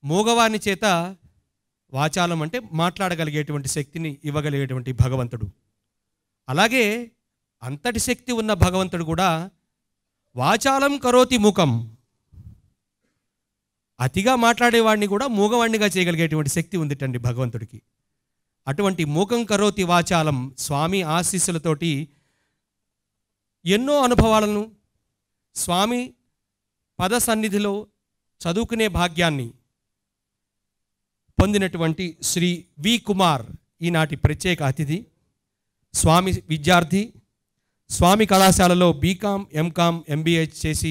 మూగవాని చేత వాచాలం అంటే మాట్లాడగలిగేటువంటి శక్తిని ఇవ్వగలిగేటువంటి భగవంతుడు అలాగే అంతటి శక్తి ఉన్న భగవంతుడు కూడా వాచాలం కరోతి ముఖం అతిగా మాట్లాడేవాడిని కూడా మూగవాణ్ణిగా చేయగలిగేటువంటి శక్తి ఉందిటండి భగవంతుడికి అటువంటి మూకం కరోతి వాచాలం స్వామి ఆశీస్సులతోటి ఎన్నో అనుభవాలను స్వామి పద సన్నిధిలో చదువుకునే భాగ్యాన్ని పొందినటువంటి శ్రీ వి కుమార్ ఈనాటి ప్రత్యేక అతిథి స్వామి విద్యార్థి స్వామి కళాశాలలో బీకామ్ ఎంకామ్ ఎంబీఏ చేసి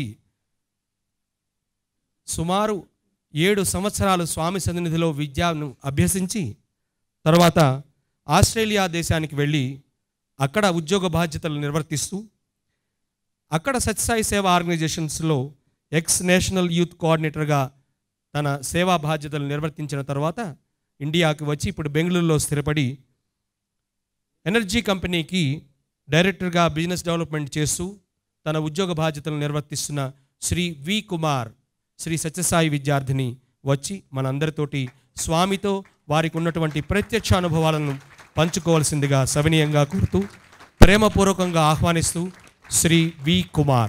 సుమారు ఏడు సంవత్సరాలు స్వామి సన్నిధిలో విద్యను అభ్యసించి తర్వాత ఆస్ట్రేలియా దేశానికి వెళ్ళి అక్కడ ఉద్యోగ బాధ్యతలు నిర్వర్తిస్తూ అక్కడ సత్యసాయి సేవా ఆర్గనైజేషన్స్లో ఎక్స్ నేషనల్ యూత్ కోఆర్డినేటర్గా తన సేవా బాధ్యతలు నిర్వర్తించిన తర్వాత ఇండియాకి వచ్చి ఇప్పుడు బెంగళూరులో స్థిరపడి ఎనర్జీ కంపెనీకి డైరెక్టర్గా బిజినెస్ డెవలప్మెంట్ చేస్తూ తన ఉద్యోగ బాధ్యతలు నిర్వర్తిస్తున్న శ్రీ వి కుమార్ శ్రీ సత్యసాయి విద్యార్థిని వచ్చి మనందరితోటి స్వామితో వారికి ఉన్నటువంటి ప్రత్యక్ష అనుభవాలను పంచుకోవాల్సిందిగా సవినీయంగా కోరుతూ ప్రేమపూర్వకంగా ఆహ్వానిస్తూ శ్రీ వి కుమార్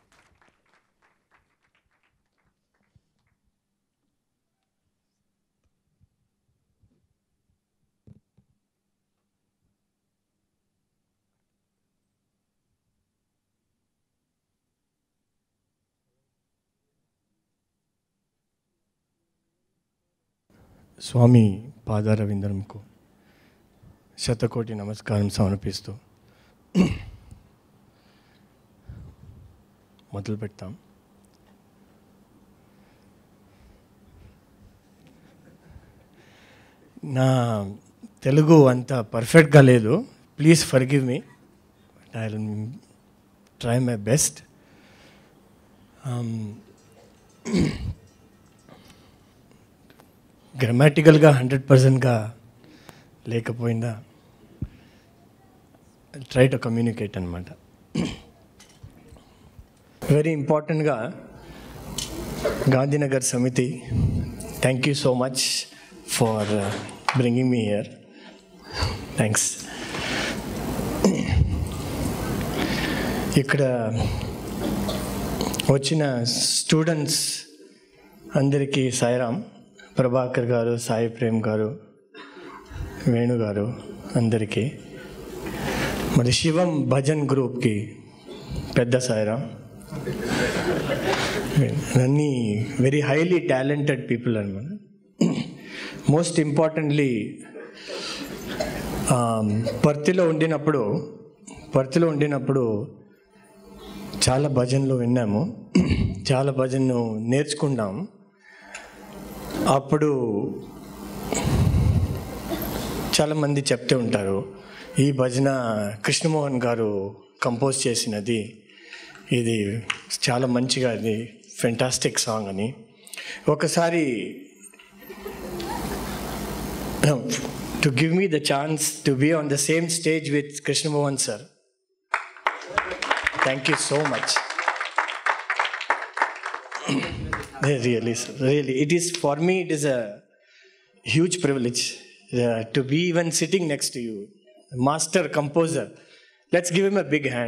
స్వామి పాదారవిందనంకు శతకోటి నమస్కారం సమర్పిస్తూ మొదలు పెడతాం నా తెలుగు అంత పర్ఫెక్ట్గా లేదు please forgive me I try my best గ్రామాటికల్గా హండ్రెడ్ పర్సెంట్గా లేకపోయిందా ట్రై టు కమ్యూనికేట్ అనమాట వెరీ ఇంపార్టెంట్గా గాంధీనగర్ సమితి thank you so much for bringing me here thanks ఇక్కడ వచ్చిన స్టూడెంట్స్ అందరికీ సాయిరామ్ ప్రభాకర్ గారు సాయి ప్రేమ్ గారు వేణు గారు అందరికీ మరి శివం భజన్ గ్రూప్కి పెద్ద సాయిరామ్ అన్నీ వెరీ హైలీ టాలెంటెడ్ పీపుల్ అనమాట మోస్ట్ ఇంపార్టెంట్లీ పర్తిలో ఉండినప్పుడు పర్తిలో ఉండినప్పుడు చాలా భజనలు విన్నాము చాలా భజనలు నేర్చుకున్నాము అప్పుడు చాలామంది చెప్తూ ఉంటారు ఈ భజన కృష్ణమోహన్ గారు కంపోజ్ చేసినది ఇది చాలా మంచిగా ఇది ఫెంటాస్టిక్ సాంగ్ అని ఒకసారి to give me the chance to be on the same stage with Krishnamohan sir thank you so much really sir, really it is for me it is a huge privilege uh, to be even sitting next to you master composer let's give him a big hand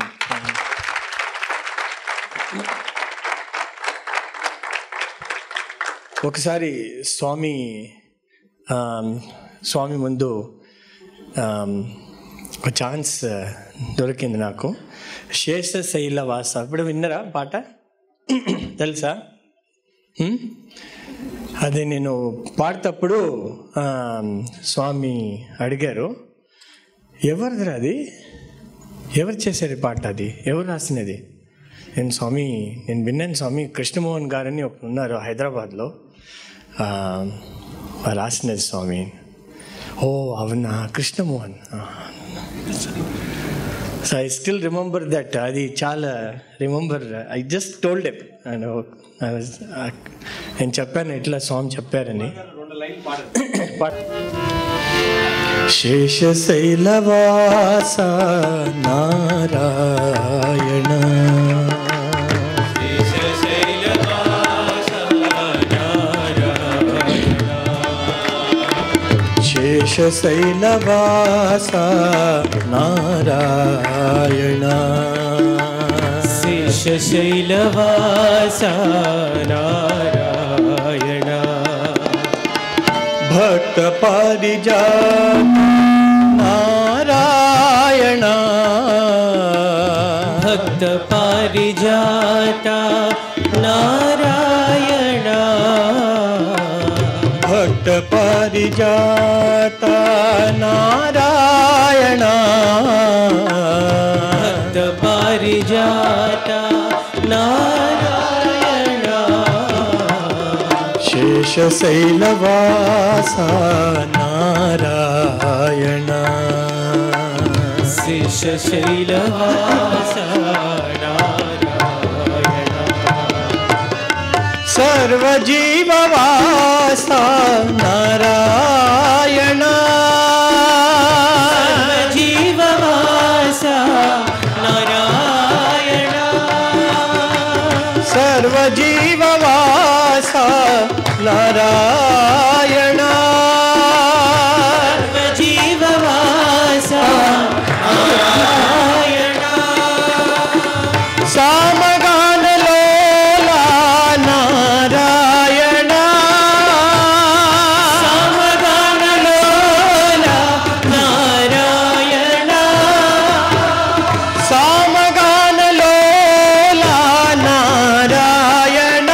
ఒకసారి స్వామి ఆమ్, స్వామి ముందు ఆమ్, ఒక chance దొరికింది నాకు శేషశైల వాస ఇప్పుడు విన్నరా పాట తెలుసా హ్మ్? అది నేను పాడేటప్పుడు ఆ, స్వామి అడిగారు ఎవరిదిరా అది ఎవరు చేశారు ఈ పాట అది ఎవరు రాసినది నేను స్వామి నేను విన్నాను స్వామి కృష్ణమోహన్ గారని ఒక ఉన్నారు హైదరాబాద్లో ఆ, రాసినది స్వామి ఓ అవునా Krishnamohan so I still remember that అది చాలా రిమెంబర్ ఐ జస్ట్ టోల్డ్ ఎప్ నేను చెప్పాను ఇట్లా సాంగ్ చెప్పారని శేషశైలవాస నారాయణ శేషశైలవాస నారాయణ శేషశైలవాస నారాయణ భక్త పారిజా నారాయణ భక్త పారిజాత నారాయణ భక్త పారిజాత నారాయణ భక్త పారిజాత నారాయణ శేషశైలవాస నారాయణ శేషశైలవాస నారాయణ సర్వజీవవాస నారాయణ జీవవాస నారాయణ సర్వజీవవాస నారాయణ జీవవాస నారాయణ సామగానలోలా నారాయణ సమగణలోల నారాయణ సామగానలోలా నారాయణ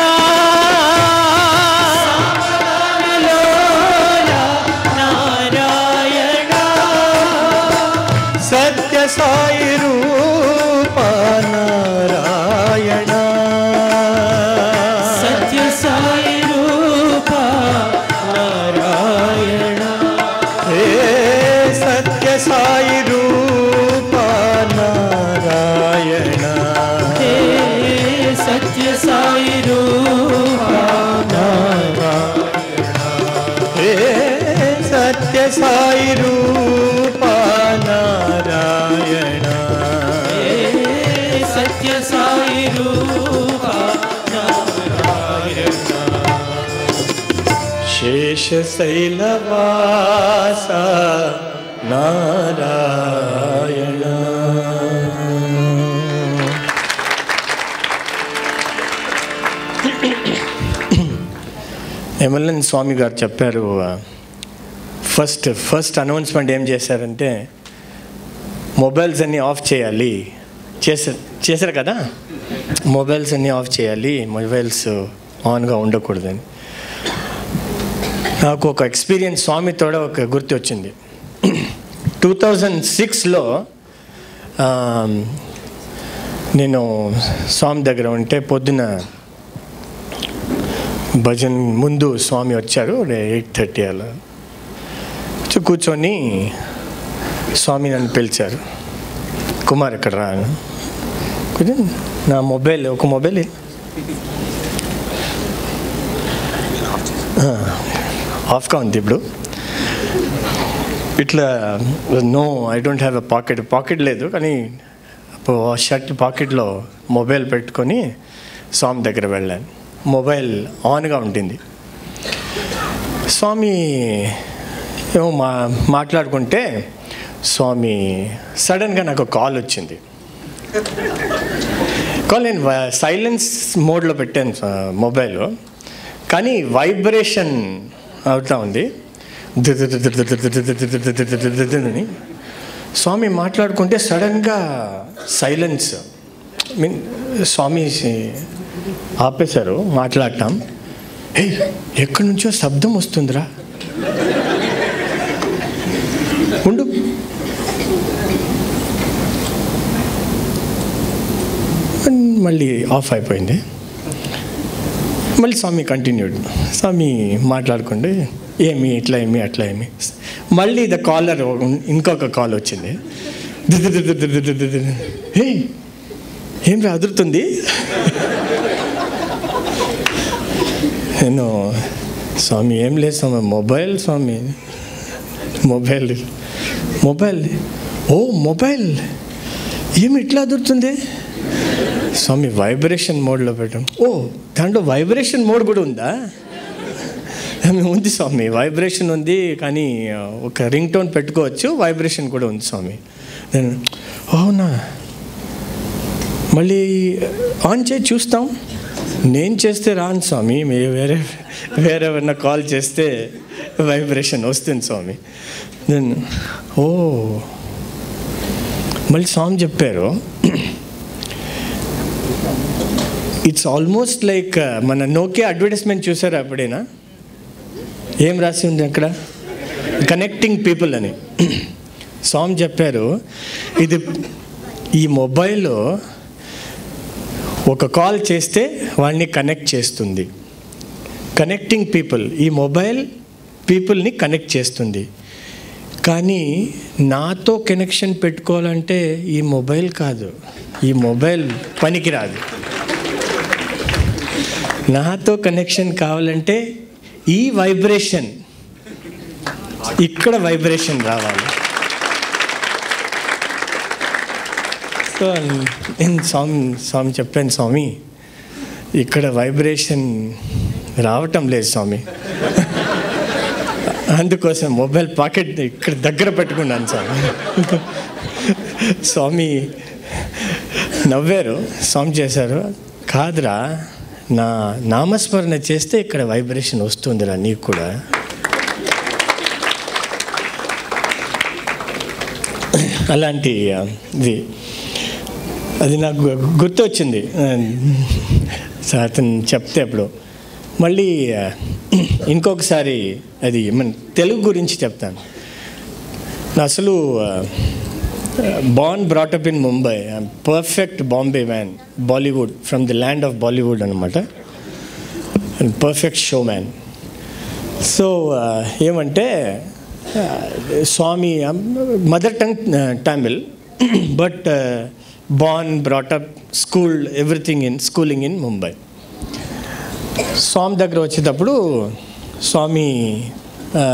లోల నారాయణ సత్య సాయి రూప నారాయణ సత్య సాయి రూప నారాయణ హే సత్య సాయి రూప నారాయణ హే సత్య సాయి రూప హే సత్య సాయి రూప నారాయణ హే సత్య సాయి రూప నారాయణ శేషశైలవాస నారాయణ ఎమ్మెల్యన్ స్వామి గారు చెప్పారు ఫస్ట్ ఫస్ట్ అనౌన్స్మెంట్ ఏం చేశారంటే మొబైల్స్ అన్నీ ఆఫ్ చేయాలి చేశారు చేశారు కదా మొబైల్స్ అన్నీ ఆఫ్ చేయాలి మొబైల్స్ ఆన్గా ఉండకూడదని నాకు ఒక ఎక్స్పీరియన్స్ స్వామి తోడ ఒక గుర్తు వచ్చింది టూ థౌజండ్ సిక్స్లో నేను స్వామి దగ్గర ఉంటే పొద్దున భజన్ ముందు స్వామి వచ్చారు ఎయిట్ థర్టీ అలా వచ్చి కూర్చొని స్వామి నన్ను పిలిచారు కుమార్ ఎక్కడ రా అని. కూర్చొని నా మొబైల్ ఒక మొబైల్ ఇ- ఆ, ఆఫ్గా ఉంది ఇప్పుడు ఇట్లా no I don't have a pocket pocket లేదు కానీ అప్పుడు ఆ షర్ట్ పాకెట్లో మొబైల్ పెట్టుకొని స్వామి దగ్గర వెళ్ళాను మొబైల్ ఆన్గా ఉంటుంది స్వామి ఏమో మా మాట్లాడుకుంటే స్వామి సడన్గా నాకు కాల్ వచ్చింది కాల్ నేను సైలెన్స్ మోడ్లో పెట్టాను స- మొబైల్ కానీ వైబ్రేషన్ అవుతా ఉంది అని స్వామి మాట్లాడుకుంటే సడన్గా సైలెన్స్ మీన్ స్వామి ఆపేశారు మాట్లాడటం ఏ ఎక్కడి నుంచో శబ్దం వస్తుందిరా ఉండు మళ్ళీ ఆఫ్ అయిపోయింది మళ్ళీ స్వామి కంటిన్యూడ్ స్వామి మాట్లాడుకుంటే ఏమి ఇట్లా ఏమి అట్లా ఏమి మళ్ళీ ద కాలర్ ఇంకొక కాల్ వచ్చింది హే ఏం రా అదురుతుంది నేను స్వామి ఏం లేదు Swami mobile Swami mobile mobile ఓ మొబైల్ ఏమి ఇట్లా అదురుతుంది స్వామి వైబ్రేషన్ మోడ్లో పెట్టాం ఓ దాంట్లో వైబ్రేషన్ మోడ్ కూడా ఉందా ఉంది స్వామి వైబ్రేషన్ ఉంది కానీ ఆ, ఒక రింగ్ టోన్ పెట్టుకోవచ్చు వైబ్రేషన్ కూడా ఉంది స్వామి నేను అవునా మళ్ళీ ఆన్ చేసి చూస్తాం నేను చేస్తే రాను స్వామి మీరు వేరే వేరే ఎవరన్నా కాల్ చేస్తే వైబ్రేషన్ వస్తుంది స్వామి నేను ఓ మళ్ళీ స్వామి చెప్పారు ఇట్స్ ఆల్మోస్ట్ లైక్ మన నోకియా అడ్వర్టైజ్మెంట్ చూసారా ఎప్పుడైనా ఏం రాసి ఉంది అక్కడ కనెక్టింగ్ పీపుల్ అని స్వామి చెప్పారు ఇది ఈ మొబైల్లో ఒక కాల్ చేస్తే వాళ్ళని కనెక్ట్ చేస్తుంది కనెక్టింగ్ పీపుల్ ఈ మొబైల్ పీపుల్ని కనెక్ట్ చేస్తుంది కానీ నాతో కనెక్షన్ పెట్టుకోవాలంటే ఈ మొబైల్ కాదు ఈ మొబైల్ పనికిరాదు నాతో కనెక్షన్ కావాలంటే ఈ వైబ్రేషన్ ఇక్కడ వైబ్రేషన్ రావాలి సో నేను స్వామి స్వామి చెప్పాను స్వామి ఇక్కడ వైబ్రేషన్ రావటం లేదు స్వామి అందుకోసం మొబైల్ పాకెట్ ఇక్కడ దగ్గర పెట్టుకున్నాను స్వామి స్వామి నవ్వారు స్వామి చేశారు కాదురా నా నామస్మరణ చేస్తే ఇక్కడ వైబ్రేషన్ వస్తుందిరా నీకు కూడా అలాంటి ఆ, ఇది అది నాకు గు- గుర్తొచ్చింది ఆ, సో అతను చెప్తే అప్పుడు మళ్ళీ ఆ, ఇంకొకసారి అది మన తెలుగు గురించి చెప్తాను నా అసలు born brought up in Mumbai perfect Bombay man Bollywood from the land of Bollywood అనమాట పర్ఫెక్ట్ షో మ్యాన్ సో ఏమంటే ఆ, Swami mother tongue Tamil but born brought up school everything in schooling in Mumbai Swami దగ్గర వచ్చేటప్పుడు స్వామి ఆ,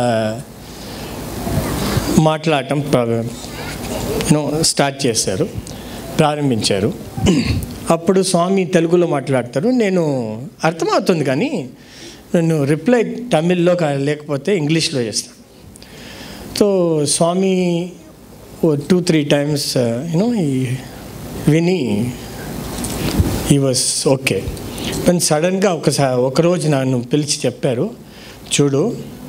మాట్లాడటం నో స్టార్ట్ చేశారు ప్రారంభించారు అప్పుడు స్వామి తెలుగులో మాట్లాడతారు నేను అర్థమవుతుంది కానీ నేను రిప్లై తమిళ్లో కా- లేకపోతే ఇంగ్లీష్లో చేస్తాను so Swami two three times you know విని ఈ వాజ్ ఓకే కానీ సడన్గా ఒకసారి ఒకరోజు నన్ను పిలిచి చెప్పారు చూడు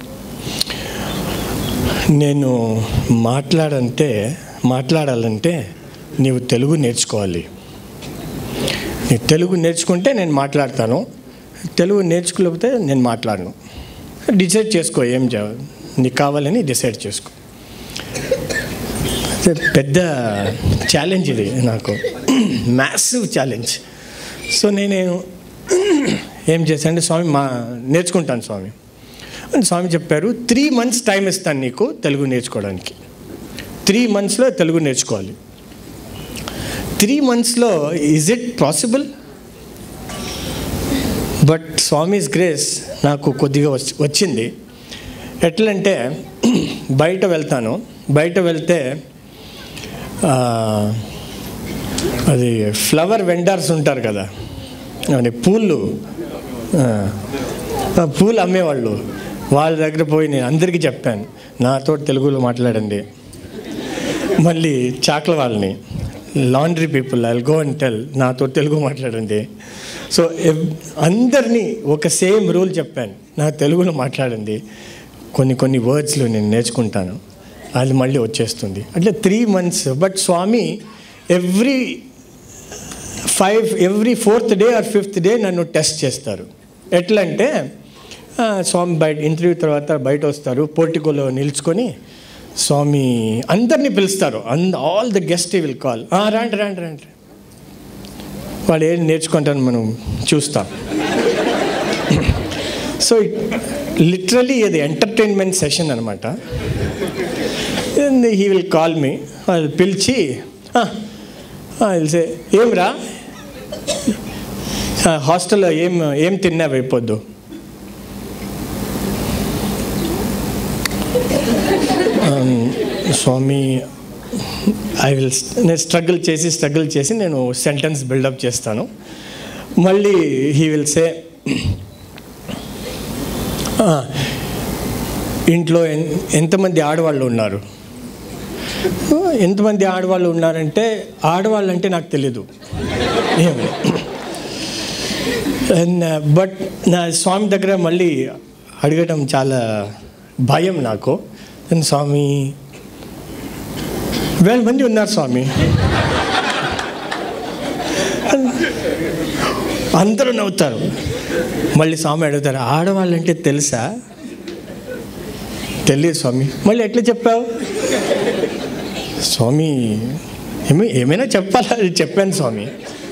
నేను మాట్లాడంటే మాట్లాడాలంటే నీవు తెలుగు నేర్చుకోవాలి నీ తెలుగు నేర్చుకుంటే నేను మాట్లాడతాను తెలుగు నేర్చుకోలేకపోతే నేను మాట్లాడను డిసైడ్ చేసుకో ఏం చే నీకు కావాలని డిసైడ్ చేసుకో అదే పెద్ద ఛాలెంజ్ ఇది నాకు మ్యాసివ్ ఛాలెంజ్ సో నేను ఏం చేశానంటే స్వామి మా నేర్చుకుంటాను స్వామి అని స్వామి చెప్పారు త్రీ మంత్స్ టైం ఇస్తాను నీకు తెలుగు నేర్చుకోవడానికి త్రీ మంత్స్లో తెలుగు నేర్చుకోవాలి త్రీ మంత్స్లో is it possible but Swami's grace నాకు కొద్దిగా వచ్చి- వచ్చింది ఎట్లంటే బయట వెళ్తాను బయట వెళ్తే ఆ, అది ఫ్లవర్ వెండర్స్ ఉంటారు కదా అని పూలు ఆ, ఆ పూలు అమ్మేవాళ్ళు వాళ్ళ దగ్గర పోయి నేను అందరికీ చెప్పాను నాతో తెలుగులో మాట్లాడండి మళ్ళీ చాకల వాళ్ళని laundry people I go and tell నాతో తెలుగు మాట్లాడండి సో అందరినీ ఒక సేమ్ రూల్ చెప్పాను నా తెలుగులో మాట్లాడండి కొన్ని కొన్ని వర్డ్స్లు నేను నేర్చుకుంటాను అది మళ్ళీ వచ్చేస్తుంది అట్లా three months but Swami every five every fourth day or fifth day నన్ను టెస్ట్ చేస్తారు ఎట్లా అంటే ఆ, స్వామి బయట ఇంటర్వ్యూ తర్వాత బయట వస్తారు పోర్టికోలో నిల్చుకొని స్వామి అందరినీ పిలుస్తారు అంద all the guest will call రాండి రాండి రాండి వాడు ఏం నేర్చుకుంటాను మనం చూస్తాం సో లిటరలీ ఇది ఎంటర్టైన్మెంట్ సెషన్ అనమాట హీ విల్ కాల్ మీ వాళ్ళు పిలిచి సే ఏం రా హాస్టల్లో ఏం ఏం తిన్నావు అయిపోద్దు స్వామి ఐ విల్ నేను స్ట్రగుల్ చేసి స్ట్రగుల్ చేసి నేను సెంటెన్స్ బిల్డప్ చేస్తాను మళ్ళీ హీ విల్ సే ఇంట్లో ఎన్ ఎంతమంది ఆడవాళ్ళు ఉన్నారు ఎంతమంది ఆడవాళ్ళు ఉన్నారంటే ఆడవాళ్ళు అంటే నాకు తెలీదు ఏమి అండ్ బట్ నా స్వామి దగ్గర మళ్ళీ అడగడం చాలా భయం నాకు అండ్ స్వామి వేల మంది ఉన్నారు స్వామి అందరూ నవ్వుతారు మళ్ళీ స్వామి అడుగుతారు ఆడవాళ్ళంటే తెలుసా తెలియదు స్వామి మళ్ళీ ఎట్లా చెప్పావు స్వామి ఏమి ఏమైనా చెప్పాలా అది చెప్పాను స్వామి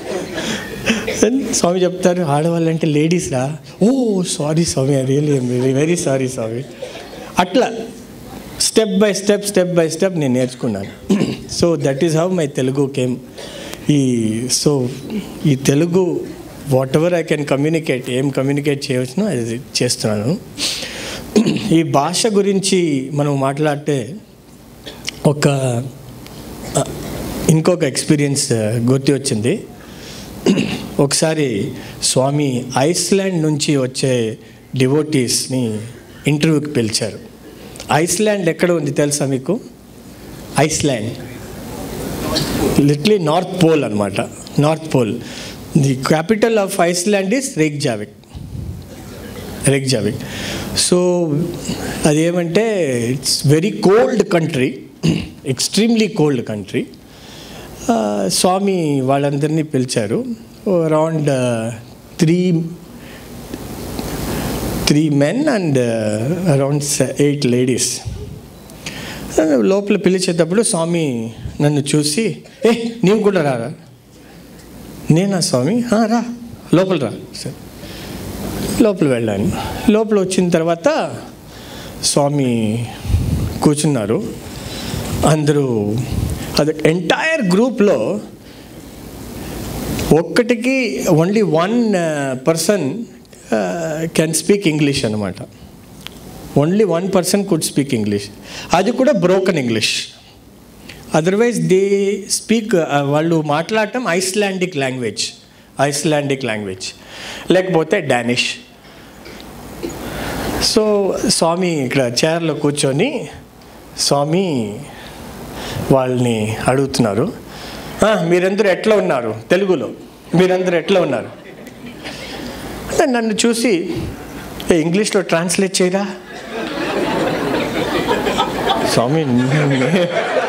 స్వామి చెప్తారు ఆడవాళ్ళంటే లేడీస్ రా oh sorry Swami I really very very sorry Swami అట్లా step by step step by step నేను నేర్చుకున్నాను so that is how my Telugu came ఈ సో ఈ Telugu whatever I can communicate ఏం కమ్యూనికేట్ చేయవచ్చునో అది చేస్తున్నాను ఈ భాష గురించి మనం మాట్లాడితే ఒక ఆ, ఇంకొక ఎక్స్పీరియన్స్ గుర్తు వచ్చింది ఒకసారి స్వామి ఐస్లాండ్ నుంచి వచ్చే డివోటీస్ని ఇంటర్వ్యూకి పిలిచారు ఐస్లాండ్ ఎక్కడ ఉంది తెలుసా మీకు ఐస్లాండ్ లిట్లీ నార్త్ పోల్ అనమాట North Pole the capital of Iceland is Reykjavik Reykjavik so అదేమంటే it's very cold country extremely cold country Swami వాళ్ళందరినీ పిలిచారు around three three men and around eight ladies లోపల పిలిచేటప్పుడు స్వామి నన్ను చూసి ఏ నీవు కూడా రారా నేనా స్వామి "ఆ, రా లోపల రా సరే లోపల వెళ్ళాను లోపల వచ్చిన తర్వాత స్వామి కూర్చున్నారు అందరూ అది ఎంటైర్ గ్రూప్లో ఒక్కటికి only one person can speak English అనమాట only one person could speak English అది కూడా broken English otherwise they speak వాళ్ళు మాట్లాడటం ఐస్లాండిక్ లాంగ్వేజ్ ఐస్లాండిక్ లాంగ్వేజ్ లేకపోతే డానిష్ సో స్వామి ఇక్కడ చైర్లో కూర్చొని స్వామి వాళ్ళని అడుగుతున్నారు "ఆ, మీరందరూ ఎట్లా ఉన్నారు తెలుగులో మీరందరూ ఎట్లా ఉన్నారు అంటే నన్ను చూసి "ఏ, ఇంగ్లీష్లో ట్రాన్స్లేట్ చేయరా స్వామి నే-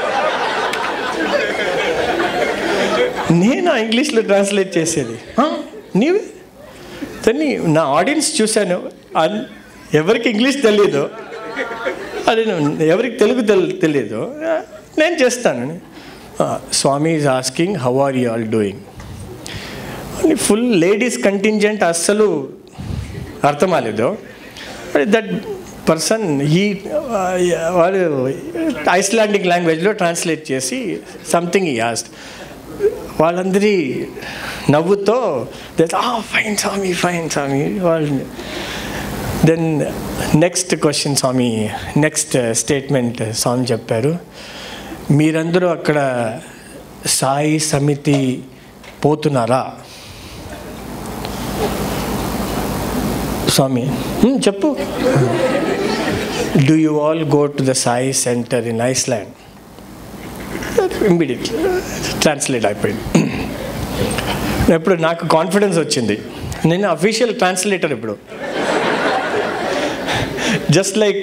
నేను ఇంగ్లీష్లో ట్రాన్స్లేట్ చేసేది "ఆ, నీవే కానీ నా ఆడియన్స్ చూశాను అన్- ఎవరికి ఇంగ్లీష్ తెలియదు అది నేను- ఎవరికి తెలుగు తెల్ తెలియదు నేను చేస్తాను Swami is asking how are you all doing full ladies contingent అస్సలు అర్థం అవ్వలేదు దట్ పర్సన్ ఈ వాడు ఐస్లాండిక్ లాంగ్వేజ్లో ట్రాన్స్లేట్ చేసి సంథింగ్ ఈ ఆస్ట్ వాళ్ళందరి నవ్వుతో ఫైన్ స్వామి ఫైన్ స్వామి వాళ్ళు then next question Swami next statement Swami చెప్పారు మీరందరూ అక్కడ సాయి సమితి పోతున్నారా స్వామి "Hmm, చెప్పు do you all go to the Sai centre in Iceland immediately translate అయిపోయింది ఇప్పుడు నాకు కాన్ఫిడెన్స్ వచ్చింది నేను అఫీషియల్ ట్రాన్స్లేటర్ ఇప్పుడు just like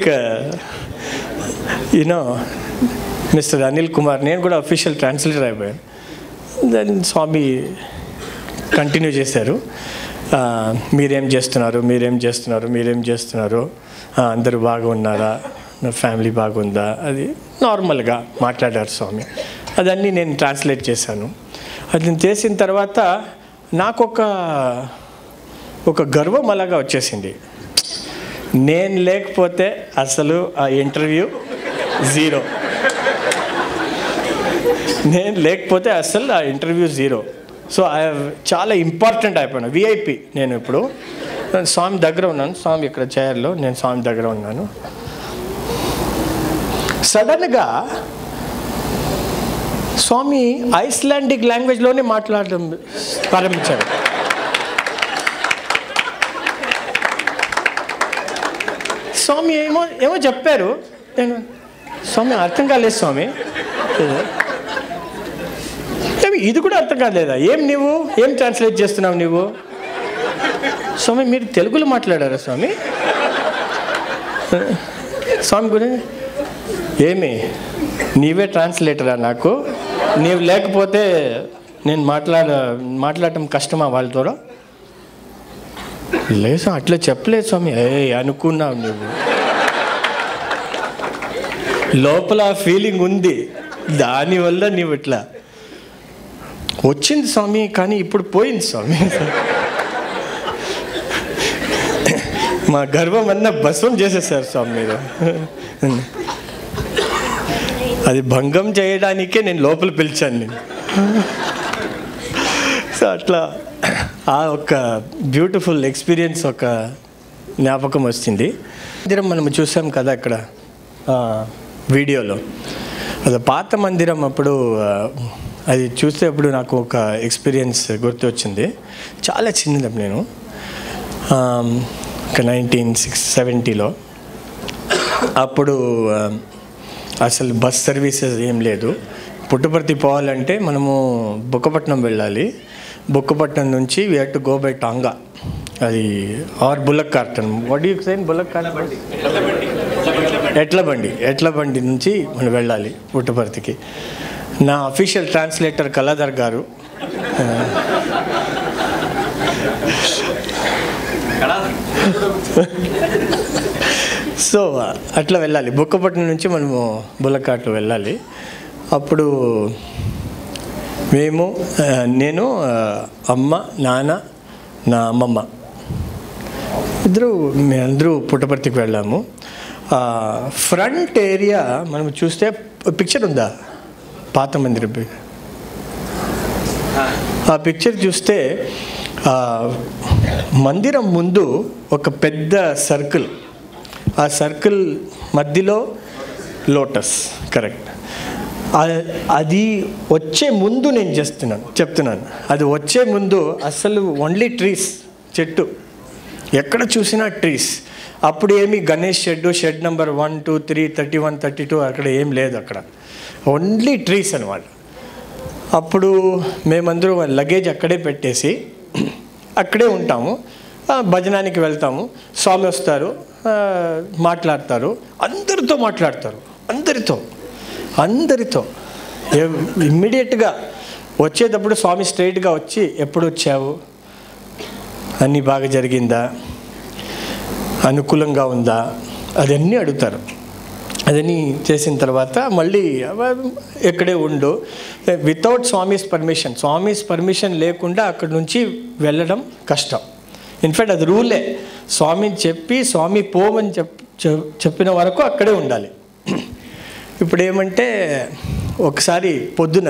you know mister Anil Kumar నేను కూడా అఫీషియల్ ట్రాన్స్లేటర్ అయిపోయాను దెన్ స్వామి కంటిన్యూ చేశారు ఆ, మీరేం చేస్తున్నారు మీరేం చేస్తున్నారు మీరేం చేస్తున్నారు ఆ, అందరూ బాగా ఉన్నారా నా ఫ్యామిలీ బాగుందా అది నార్మల్గా మాట్లాడారు స్వామి అదన్నీ నేను ట్రాన్స్లేట్ చేశాను అది నేను చేసిన తర్వాత నాకు ఒక ఒక గర్వం అలాగా వచ్చేసింది నేను లేకపోతే అసలు ఆ ఇంటర్వ్యూ జీరో నేను లేకపోతే అసలు ఆ ఇంటర్వ్యూ జీరో సో ఐ చాలా ఇంపార్టెంట్ అయిపోయాను విఐపి నేను ఇప్పుడు నేను స్వామి దగ్గర ఉన్నాను స్వామి ఇక్కడ చైర్లో నేను స్వామి దగ్గర ఉన్నాను సడన్గా స్వామి ఐస్లాండిక్ లాంగ్వేజ్లోనే మాట్లాడడం ప్రారంభించాడు స్వామి ఏమో ఏమో చెప్పారు నేను స్వామి అర్థం కాలేదు స్వామి ఏమి ఇది కూడా అర్థం కాలేదా ఏం నువ్వు ఏం ట్రాన్స్లేట్ చేస్తున్నావు నువ్వు స్వామి మీరు తెలుగులో మాట్లాడారా స్వామి స్వామి గురించి ఏమి నీవే ట్రాన్స్లేటరా నాకు నీవు లేకపోతే నేను మాట్లాడ మాట్లాడటం కష్టమా వాళ్ళతో లేదు స్వామి, అట్లా చెప్పలేదు స్వామి ఏ అనుకున్నావు నువ్వు లోపల ఆ ఫీలింగ్ ఉంది దానివల్ల నీవు ఇట్లా వచ్చింది స్వామి కానీ ఇప్పుడు పోయింది స్వామి మా గర్వం అన్న భస్వం చేసేసారు స్వామి మీరు అది భంగం చేయడానికే నేను లోపల పిలిచాను నేను సో అట్లా ఆ ఒక బ్యూటిఫుల్ ఎక్స్పీరియన్స్ ఒక జ్ఞాపకం వచ్చింది మందిరం మనం చూసాం కదా అక్కడ ఆ, వీడియోలో అది పాత మందిరం అప్పుడు ఆ, అది చూసేప్పుడు నాకు ఒక ఎక్స్పీరియన్స్ గుర్తొచ్చింది చాలా చిన్నది నేను ఆ, ఒక నైన్టీన్ సిక్స్ సెవెంటీలో అప్పుడు ఆ, అసలు బస్ సర్వీసెస్ ఏం లేదు పుట్టపర్తి పోవాలంటే మనము బుక్కపట్నం వెళ్ళాలి బుక్కపట్నం నుంచి we have to go by tonga అది or bullock cart what you sign bullock cart ఎట్ల బండి ఎట్ల బండి నుంచి మనం వెళ్ళాలి పుట్టపర్తికి నా అఫీషియల్ ట్రాన్స్లేటర్ కళాధర్ గారు సో అట్లా వెళ్ళాలి బుక్కపట్నం నుంచి మనము బుల్లకాట్లు వెళ్ళాలి అప్పుడు మేము ఆ, నేను ఆ, అమ్మ నాన్న నా అమ్మమ్మ ఇద్దరు మేమందరూ పుట్టపర్తికి వెళ్ళాము ఆ, ఫ్రంట్ ఏరియా మనం చూస్తే పిక్చర్ ఉందా పాత మందిరం పి- ఆ పిక్చర్ చూస్తే ఆ, మందిరం ముందు ఒక పెద్ద సర్కిల్ ఆ సర్కిల్ మధ్యలో లోటస్ కరెక్ట్ ఆ- అది వచ్చే ముందు నేను చేస్తున్నాను చెప్తున్నాను అది వచ్చే ముందు అసలు ఓన్లీ ట్రీస్ చెట్టు ఎక్కడ చూసినా ట్రీస్ అప్పుడు ఏమి Ganesh shed shed number one two three thirty one thirty two అక్కడ ఏం లేదు అక్కడ ఓన్లీ ట్రీస్ అనమాట అప్పుడు మేమందరూ లగేజ్ అక్కడే పెట్టేసి అక్కడే ఉంటాము ఆ, భజనానికి వెళ్తాము స్వామి వస్తారు ఆ, మాట్లాడతారు అందరితో మాట్లాడతారు అందరితో అందరితో ఇమ్మీడియట్గా వచ్చేటప్పుడు స్వామి స్ట్రైట్గా వచ్చి ఎప్పుడు వచ్చావు అన్నీ బాగా జరిగిందా అనుకూలంగా ఉందా అదన్నీ అడుగుతారు అదన్నీ చేసిన తర్వాత మళ్ళీ అవ- ఎక్కడే ఉండు without Swami's permission Swami's permission లేకుండా అక్కడి నుంచి వెళ్ళడం కష్టం ఇన్ఫ్యాక్ట్ అది రూలే స్వామిని చెప్పి స్వామి పోమని చెప్ చె- చెప్పిన వరకు అక్కడే ఉండాలి ఇప్పుడు ఏమంటే ఒకసారి పొద్దున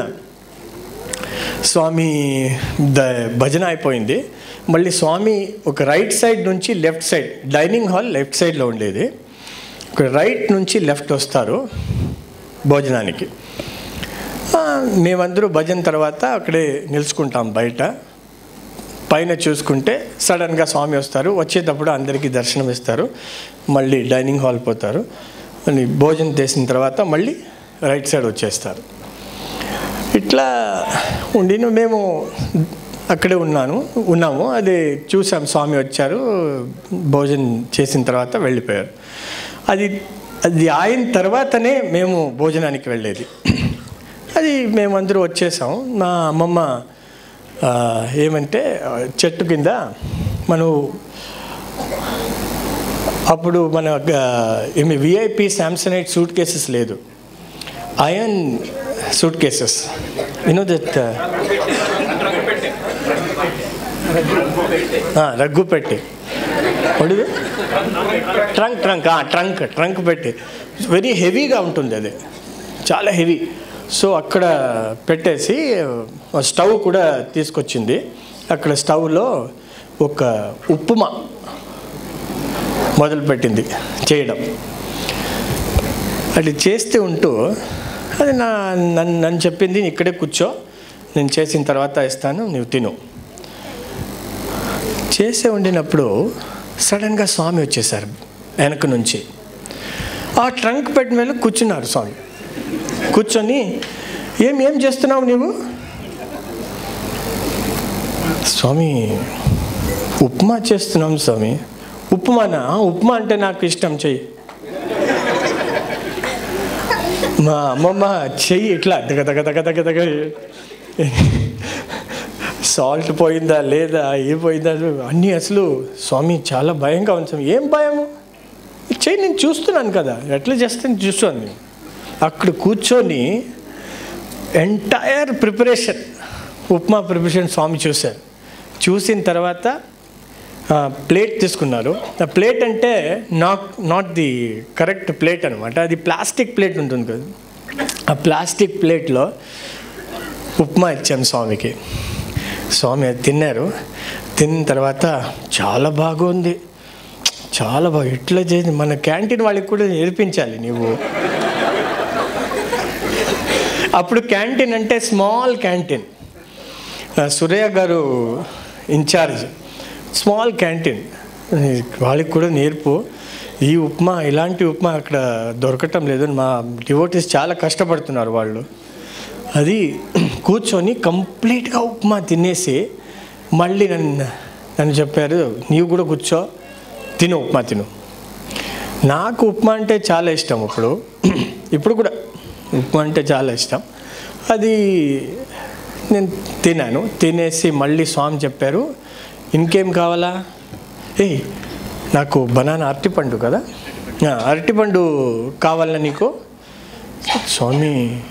స్వామి ద భజన అయిపోయింది మళ్ళీ స్వామి ఒక రైట్ సైడ్ నుంచి left side dining hall left సైడ్లో ఉండేది ఒక రైట్ నుంచి లెఫ్ట్ వస్తారు భోజనానికి ఆ, మేమందరూ భజన తర్వాత అక్కడే నిలుచుకుంటాం బయట పైన చూసుకుంటే సడన్గా స్వామి వస్తారు వచ్చేటప్పుడు అందరికీ దర్శనం ఇస్తారు మళ్ళీ డైనింగ్ హాల్ పోతారు మళ్ళీ భోజనం చేసిన తర్వాత మళ్ళీ రైట్ సైడ్ వచ్చేస్తారు ఇట్లా ఉండి మేము అక్కడే ఉన్నాను ఉన్నాము అది చూసాం స్వామి వచ్చారు భోజనం చేసిన తర్వాత వెళ్ళిపోయారు అది అది అయిన తర్వాతనే మేము భోజనానికి వెళ్ళేది అది మేమందరూ వచ్చేసాం నా అమ్మమ్మ ఆ, ఏమంటే ఆ, చెట్టు కింద మనం అప్పుడు మన ఆ, ఏమి విఐపి శాంసనైట్ సూట్ కేసెస్ లేదు iron suitcases you know that రగ్గు పెట్టి ఒడిది ట్రంక్ ట్రంక్ ట్రంక్ ట్రంక్ పెట్టి వెరీ హెవీగా ఉంటుంది అది చాలా హెవీ సో అక్కడ పెట్టేసి ఆ స్టవ్ కూడా తీసుకొచ్చింది అక్కడ స్టవ్లో ఒక ఉప్పుమా మొదలుపెట్టింది చేయడం అది చేస్తూ ఉంటూ అది నా నన్ను నన్ను చెప్పింది ఇక్కడే కూర్చో నేను చేసిన తర్వాత ఇస్తాను నువ్వు తిను చేసే ఉండినప్పుడు సడన్గా స్వామి వచ్చేసారు వెనక నుంచి ఆ ట్రంక్ బెడ్ మీద కూర్చున్నారు స్వామి కూర్చొని ఏం ఏం చేస్తున్నావు నీవు స్వామి ఉప్మా చేస్తున్నాం స్వామి ఉప్మానా ఉప్మా అంటే నాకు ఇష్టం చెయ్యి మా అమ్మమ్మ చెయ్యి ఇట్లా దగ దగ దగ దగ దగ సాల్ట్ పోయిందా లేదా ఏ పోయిందా అన్నీ అసలు స్వామి చాలా భయంగా ఉంది స్వామి ఏం భయము చెయ్యి నేను చూస్తున్నాను కదా ఎట్లా చేస్తాను చూస్తాను అక్కడ కూర్చొని entire preparation upma preparation Swami చూశారు చూసిన తర్వాత ప్లేట్ తీసుకున్నారు ఆ ప్లేట్ అంటే not not the correct plate అనమాట అది ప్లాస్టిక్ ప్లేట్ ఉంటుంది కదా ఆ ప్లాస్టిక్ ప్లేట్లో ఉప్మా ఇచ్చాం స్వామికి స్వామి అది తిన్నారు తిన్న తర్వాత చాలా బాగుంది చాలా బాగా ఇట్లా చేసి మన క్యాంటీన్ వాళ్ళకి కూడా నేర్పించాలి నీవు అప్పుడు క్యాంటీన్ అంటే స్మాల్ క్యాంటీన్ సురయ్య గారు ఇన్ఛార్జ్ స్మాల్ క్యాంటీన్ వాళ్ళకి కూడా నేర్పు ఈ ఉప్మా ఇలాంటి ఉప్మా అక్కడ దొరకటం లేదు మా డివోటీస్ చాలా కష్టపడుతున్నారు వాళ్ళు అది కూర్చొని కంప్లీట్గా ఉప్మా తినేసి మళ్ళీ నన్ను నన్ను చెప్పారు నీవు కూడా కూర్చో తిను ఉప్మా తిను నాకు ఉప్మా అంటే చాలా ఇష్టం ఇప్పుడు ఇప్పుడు కూడా ఉప్మా అంటే చాలా ఇష్టం అది నేను తినాను తినేసి మళ్ళీ స్వామి చెప్పారు ఇంకేం కావాలా ఏయ్ నాకు బనానా అరటిపండు కదా ఆ, అరటిపండు కావాలా నీకు స్వామి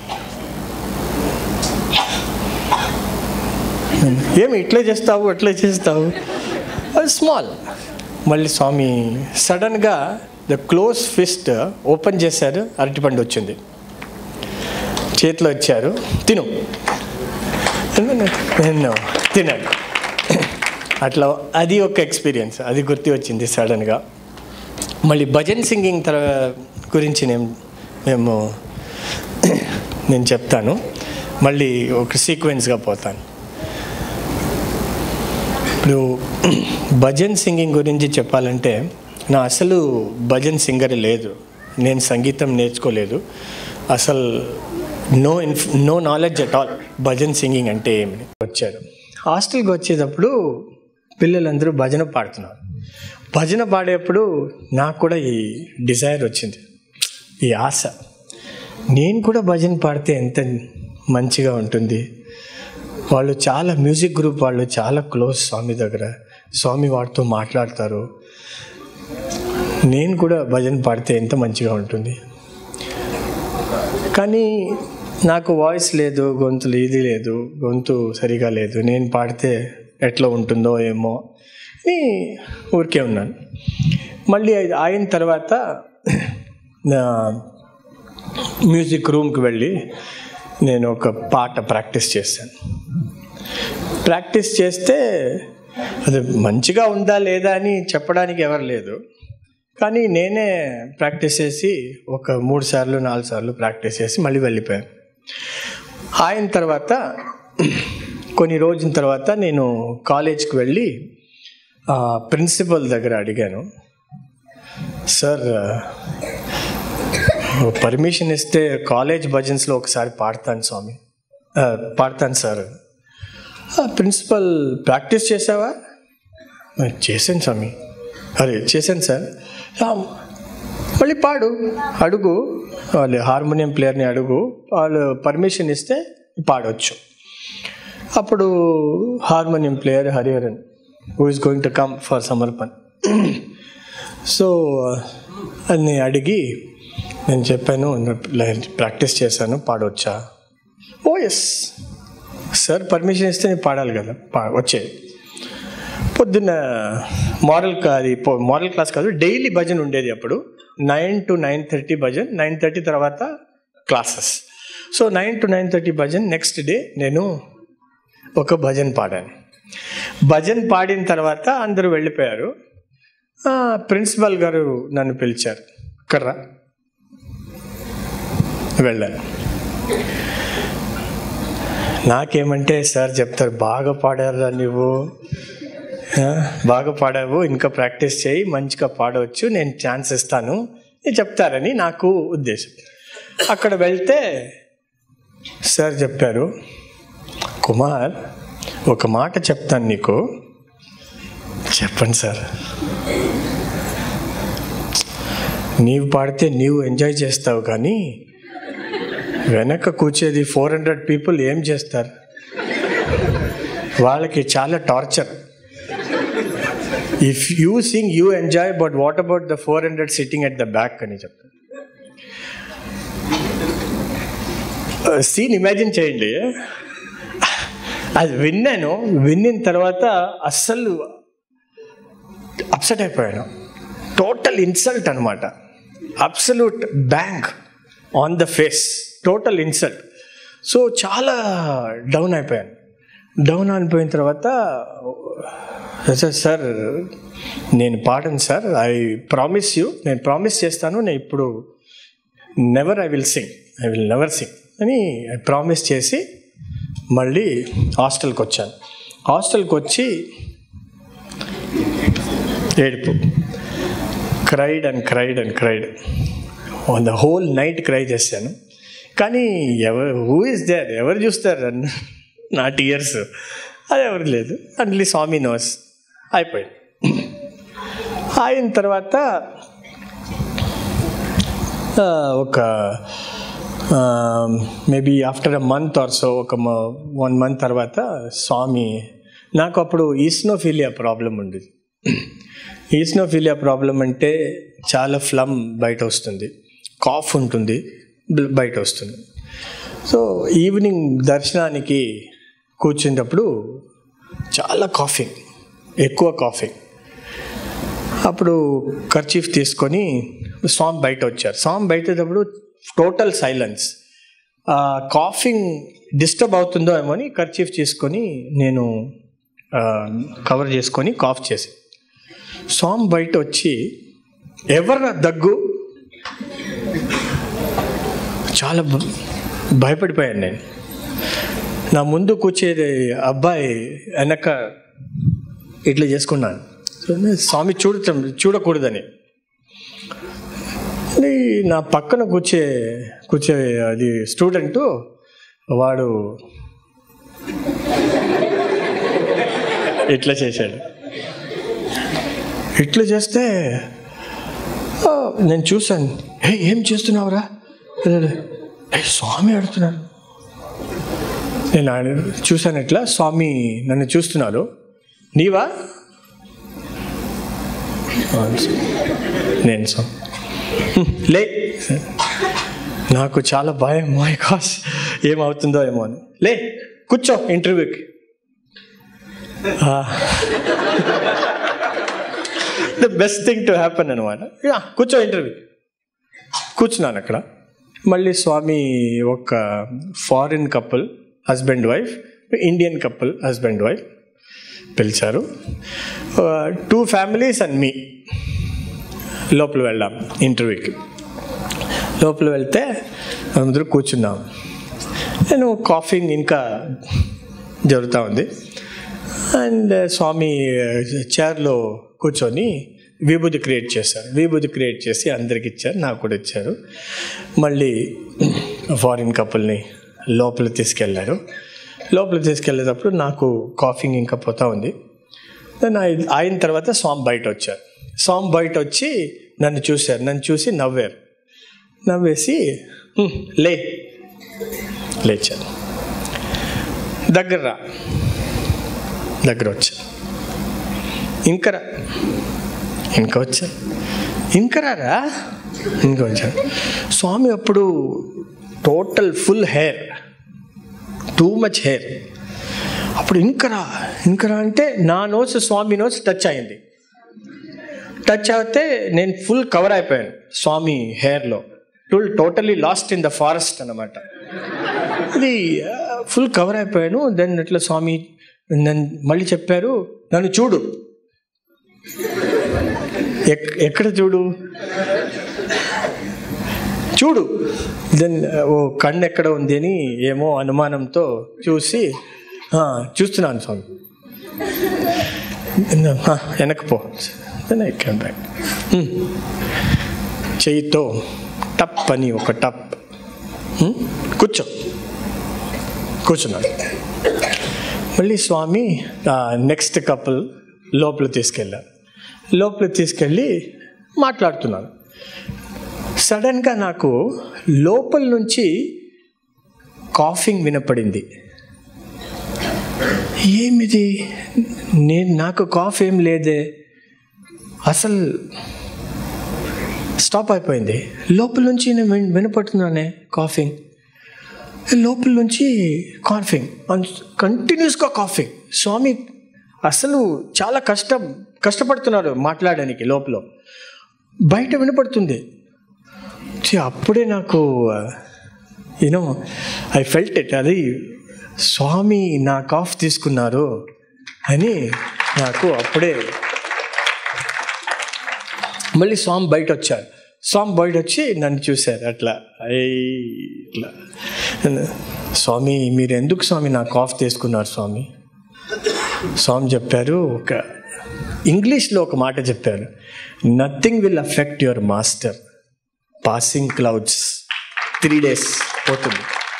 ఏమి ఇట్లే చేస్తావు అట్లే చేస్తావు అది స్మాల్ మళ్ళీ స్వామి సడన్గా ద క్లోజ్ ఫిస్ట్ ఓపెన్ చేశారు అరటిపండు వచ్చింది చేతిలో ఇచ్చారు తిను నేను తిన్నాను అట్లా అది ఒక ఎక్స్పీరియన్స్ అది గుర్తు వచ్చింది సడన్గా మళ్ళీ భజన్ సింగింగ్ తర గురించి నేను మేము నేను చెప్తాను మళ్ళీ ఒక సీక్వెన్స్గా పోతాను ఇప్పుడు భజన్ సింగింగ్ గురించి చెప్పాలంటే నా అసలు భజన్ సింగర్ లేదు నేను సంగీతం నేర్చుకోలేదు అసలు నో ఇన్ఫ్ no knowledge at all bhajan singing అంటే ఏమి వచ్చారు హాస్టల్కి వచ్చేటప్పుడు పిల్లలందరూ భజన పాడుతున్నారు భజన పాడేప్పుడు నాకు కూడా ఈ డిజైర్ వచ్చింది ఈ ఆశ నేను కూడా భజన పాడితే ఎంత మంచిగా ఉంటుంది వాళ్ళు చాలా మ్యూజిక్ గ్రూప్ వాళ్ళు చాలా క్లోజ్ స్వామి దగ్గర స్వామి వాడితో మాట్లాడతారు నేను కూడా భజన పాడితే ఎంత మంచిగా ఉంటుంది కానీ నాకు వాయిస్ లేదు గొంతులు ఇది లేదు గొంతు సరిగా లేదు నేను పాడితే ఎట్లా ఉంటుందో ఏమో అని ఊరికే ఉన్నాను మళ్ళీ అది అయిన తర్వాత నా మ్యూజిక్ రూమ్కి వెళ్ళి నేను ఒక పాట ప్రాక్టీస్ చేశాను ప్రాక్టీస్ చేస్తే అది మంచిగా ఉందా లేదా అని చెప్పడానికి ఎవరు లేదు కానీ నేనే ప్రాక్టీస్ చేసి ఒక మూడు సార్లు నాలుగు సార్లు ప్రాక్టీస్ చేసి మళ్ళీ వెళ్ళిపోయాను అయిన తర్వాత కొన్ని రోజుల తర్వాత నేను కాలేజ్కి వెళ్ళి ప్రిన్సిపల్ దగ్గర అడిగాను సార్ పర్మిషన్ ఇస్తే కాలేజ్ భజన్స్లో ఒకసారి పాడతాను స్వామి ఆ, పాడతాను సార్ ప్రిన్సిపల్ ప్రాక్టీస్ చేసావా "ఆ, చేశాను స్వామి అరే చేశాను సార్ "ఆ, మళ్ళీ పాడు అడుగు వాళ్ళు హార్మోనియం ప్లేయర్ని అడుగు వాళ్ళు పర్మిషన్ ఇస్తే పాడవచ్చు అప్పుడు harmonium player Hariharan who is going to come for Samarpan so అని అడిగి నేను చెప్పాను ప్రాక్టీస్ చేశాను పాడవచ్చా ఓ ఎస్ సార్ పర్మిషన్ ఇస్తే నేను పాడాలి కదా పా వచ్చేది పొద్దున్న మోడల్ అది మోడల్ క్లాస్ కాదు డైలీ భజన్ ఉండేది అప్పుడు nine to nine thirty bhajan nine thirty తర్వాత classes so nine to nine thirty bhajan next day నేను ఒక భజన్ పాడాను భజన్ పాడిన తర్వాత అందరూ వెళ్ళిపోయారు ఆ, ప్రిన్సిపల్ గారు నన్ను పిలిచారు కర్రా వెళ్ళాను నాకేమంటే సార్ చెప్తారు బాగా పాడారా నువ్వు ఆ, బాగా పాడావు ఇంకా ప్రాక్టీస్ చేయి మంచిగా పాడవచ్చు నేను ఛాన్స్ ఇస్తాను అని చెప్తారని నాకు ఉద్దేశం అక్కడ వెళ్తే సార్ చెప్పారు కుమార్ ఒక మాట చెప్తాను నీకు చెప్పండి సార్ నీవు పాడితే నీవు ఎంజాయ్ చేస్తావు కానీ వెనక కూర్చేది ఫోర్ హండ్రెడ్ పీపుల్ ఏం చేస్తారు వాళ్ళకి చాలా torture if you sing you enjoy but what about the four hundred sitting at the back అని చెప్తారు సీన్ ఇమాజిన్ చేయండి అది విన్నాను విన్నిన తర్వాత అస్సలు అప్సెట్ అయిపోయాను టోటల్ ఇన్సల్ట్ అనమాట absolute bank on the face total insult so చాలా డౌన్ అయిపోయాను డౌన్ అయిపోయిన తర్వాత సార్ సార్ నేను పాడను సార్ ఐ ప్రామిస్ యూ నేను ప్రామిస్ చేస్తాను నేను ఇప్పుడు never I will sing I will never sing అని ప్రామిస్ చేసి మళ్ళీ హాస్టల్కి వచ్చాను హాస్టల్కి వచ్చి ఏడుపు cried and cried and cried on the whole night cry చేశాను కానీ ఎవరు హూ ఇస్ దేర్ ఎవరు చూస్తారు నా టీయర్స్ అది ఎవరు లేదు అన్లీ స్వామి నోస్ అయిపోయింది అయిన తర్వాత ఆ, ఒక maybe after a month or so ఒక వన్ మంత్ తర్వాత స్వామి నాకు అప్పుడు ఈస్నోఫీలియా ప్రాబ్లం ఉండేది ఈస్నోఫీలియా ప్రాబ్లం అంటే చాలా ఫ్లమ్ బయట వస్తుంది కాఫ్ ఉంటుంది బ్- బయట వస్తుంది సో ఈవినింగ్ దర్శనానికి కూర్చున్నప్పుడు చాలా కాఫింగ్ ఎక్కువ కాఫింగ్ అప్పుడు కర్చీఫ్ తీసుకొని స్వామి బయట వచ్చారు స్వామి బయటప్పుడు టోటల్ సైలెన్స్ కాఫింగ్ డిస్టర్బ్ అవుతుందో ఏమో అని కర్చీఫ్ తీసుకొని నేను కవర్ చేసుకొని కాఫ్ చేసి స్వామి బయట వచ్చి ఎవరు దగ్గు చాలా భ- భయపడిపోయాను నేను నా ముందు కూర్చేది అబ్బాయి వెనక ఇట్లా చేసుకున్నాను సో నేను స్వామి చూడటం చూడకూడదని అది నా పక్కన కూర్చే కూర్చే అది స్టూడెంట్ వాడు ఇట్లా చేశాడు ఇట్లా చేస్తే ఆ, నేను చూశాను ఏ ఏం చేస్తున్నావురా ఏ స్వామి ఆడుతున్నాను నేను ఆయన చూశాను ఇట్లా స్వామి నన్ను చూస్తున్నారు నీవా అవును సార్. నేను సార్ "హ్మ్, లే నాకు చాలా భయం మై కాస్ ఏమవుతుందో ఏమో అని లే కూర్చో ఇంటర్వ్యూకి the best thing to happen అనమాట యా కూర్చో ఇంటర్వ్యూ కూర్చున్నాను అక్కడ మళ్ళీ స్వామి ఒక foreign couple husband wife Indian couple husband wife పిలిచారు టూ ఫ్యామిలీస్ అండ్ మీ లోపల వెళ్ళాం ఇంటర్వ్యూకి లోపల వెళ్తే అందరూ కూర్చున్నాం నేను కాఫింగ్ ఇంకా జరుగుతూ ఉంది అండ్ స్వామి చైర్లో కూర్చొని విభూతి క్రియేట్ చేశారు విభూతి క్రియేట్ చేసి అందరికి ఇచ్చారు నాకు కూడా ఇచ్చారు మళ్ళీ ఫారిన్ కపుల్ని లోపల తీసుకెళ్ళారు లోపల తీసుకెళ్ళేటప్పుడు నాకు కాఫింగ్ ఇంకా పోతా ఉంది దెన్ అయి- అయిన తర్వాత స్వామి బయట వచ్చారు స్వామి బయట వచ్చి నన్ను చూశారు నన్ను చూసి నవ్వారు నవ్వేసి "హ్మ్, లే లేచారు దగ్గర రా దగ్గర వచ్చారు ఇంకా రా ఇంకా వచ్చారు ఇంకా రారా ఇంకా వచ్చారు స్వామి అప్పుడు total full hair too much hair అప్పుడు ఇంకరా ఇంకరా అంటే నా నోస్ స్వామి నోస్ టచ్ అయింది టచ్ అయితే నేను ఫుల్ కవర్ అయిపోయాను స్వామి హెయిర్లో టూల్ totally lost in the forest అనమాట ఇది ఫుల్ కవర్ అయిపోయాను దెన్ ఇట్లా స్వామి నన్ను మళ్ళీ చెప్పారు నన్ను చూడు ఎక్- ఎక్కడ చూడు చూడు దెన్ ఓ కన్ను ఎక్కడ ఉంది అని ఏమో అనుమానంతో చూసి "ఆ, చూస్తున్నాను స్వామి వెనక్కి పో ఎక్కాను బ్యాక్ చెయ్యితో టప్ అని ఒక టప్ హ్మ్? కూర్చో కూర్చున్నాడు మళ్ళీ స్వామి నెక్స్ట్ కపుల్ లోపల తీసుకెళ్ళారు లోపల తీసుకెళ్ళి మాట్లాడుతున్నాను సడన్గా నాకు లోపల నుంచి కాఫింగ్ వినపడింది ఏమిది నేను నాకు కాఫ్ ఏం లేదే అసలు స్టాప్ అయిపోయింది లోపల నుంచి నేను విన్- వినపడుతున్నానే కాఫింగ్ లోపల నుంచి కాఫింగ్ కంటిన్యూస్గా కాఫింగ్ స్వామి అసలు చాలా కష్టం కష్టపడుతున్నారు మాట్లాడడానికి లోపల బయట వినపడుతుంది ఛీ, అప్పుడే నాకు యూనో ఐ ఫెల్ట్ ఇట్ అది స్వామి నా కాఫ్ తీసుకున్నారు అని నాకు అప్పుడే మళ్ళీ స్వామి బయట వచ్చారు స్వామి బయట వచ్చి నన్ను చూశారు అట్లా అయ్యి ఇట్లా స్వామి మీరు ఎందుకు స్వామి నా కాఫ్ తీసుకున్నారు స్వామి స్వామి చెప్పారు ఒక ఇంగ్లీష్లో ఒక మాట చెప్పారు nothing will affect your master passing clouds three days పోతుంది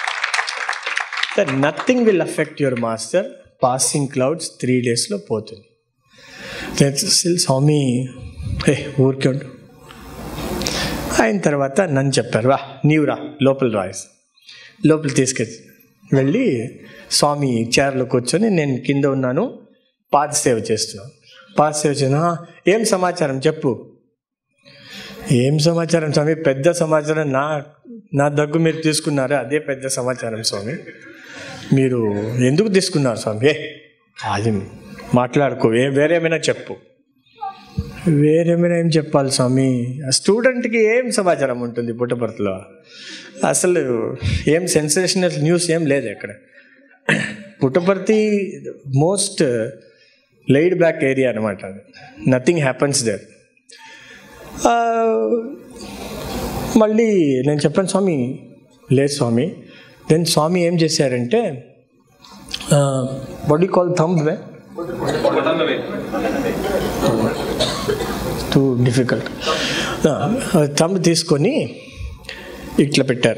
nothing will affect your master passing clouds three డేస్లో పోతుంది స్టిల్ స్వామి ఏ ఊరికే ఉండు అయిన తర్వాత నన్ను చెప్పారు వా నీవు రా లోపల రాయస్ లోపల తీసుకెళ్ళి వెళ్ళి స్వామి చైర్లో కూర్చొని నేను కింద ఉన్నాను పాద సేవ చేస్తున్నాను పాద సేవ చేసిన ఏం సమాచారం చెప్పు ఏం సమాచారం స్వామి పెద్ద సమాచారం నా నా దగ్గు మీరు తీసుకున్నారా అదే పెద్ద సమాచారం స్వామి మీరు ఎందుకు తీసుకున్నారు స్వామి ఏ అది మాట్లాడుకో ఏ వేరేమైనా చెప్పు వేరేమైనా ఏం చెప్పాలి స్వామి ఆ స్టూడెంట్కి ఏం సమాచారం ఉంటుంది పుట్టపర్తిలో అసలు ఏం సెన్సేషనల్ న్యూస్ ఏం లేదు అక్కడ Puttaparthi most laid back area అనమాట నథింగ్ హ్యాపన్స్ దేర్ మళ్ళీ నేను చెప్పాను స్వామి లేదు స్వామి దెన్ స్వామి ఏం చేశారంటే body call thumb way too difficult thumb తీసుకొని ఇట్లా పెట్టారు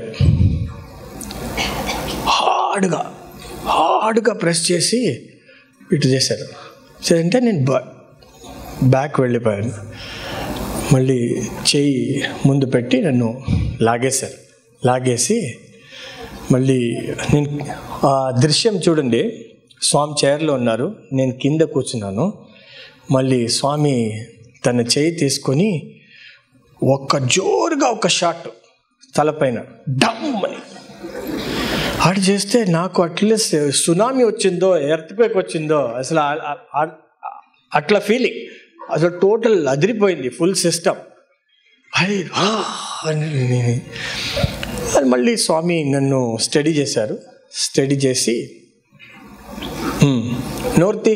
హార్డ్గా హార్డ్గా ప్రెస్ చేసి ఇటు చేశారు సరే అంటే నేను బా బ్యాక్ వెళ్ళిపోయాను మళ్ళీ చెయ్యి ముందు పెట్టి నన్ను లాగేశారు లాగేసి మళ్ళీ నేను ఆ దృశ్యం చూడండి స్వామి చైర్లో ఉన్నారు నేను కింద కూర్చున్నాను మళ్ళీ స్వామి తన చేయి తీసుకొని ఒక్క జోరుగా ఒక షాట్ తలపైన డమ్ అని ఆడు చేస్తే నాకు అట్లీస్ట్ సునామీ వచ్చిందో ఎర్త్క్వేక్ వచ్చిందో అసలు ఆ- ఆ- ఆ- అట్లా ఫీలింగ్ అసలు టోటల్ అదిరిపోయింది ఫుల్ సిస్టమ్ అది ఆ అని నేను- అది మళ్ళీ స్వామి నన్ను స్టడీ చేశారు స్టడీ చేసి "హ్మ్, నోర్తి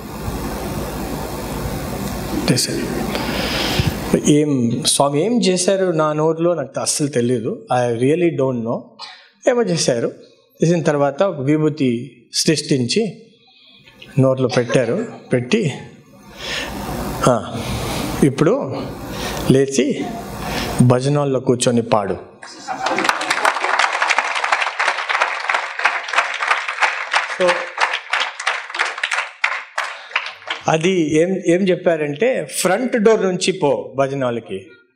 చేశారు ఏం స్వామి ఏం చేశారు నా నోరులో నాకు అస్సలు తెలియదు ఐ రియలీ డోంట్ నో ఏమో చేశారు చేసిన తర్వాత ఒక విభూతి సృష్టించి నోట్లో పెట్టారు పెట్టి "ఆ, ఇప్పుడు లేచి భజనాల్లో కూర్చొని పాడు సో అది ఏం ఏం చెప్పారంటే ఫ్రంట్ డోర్ నుంచి పో భజనాలకి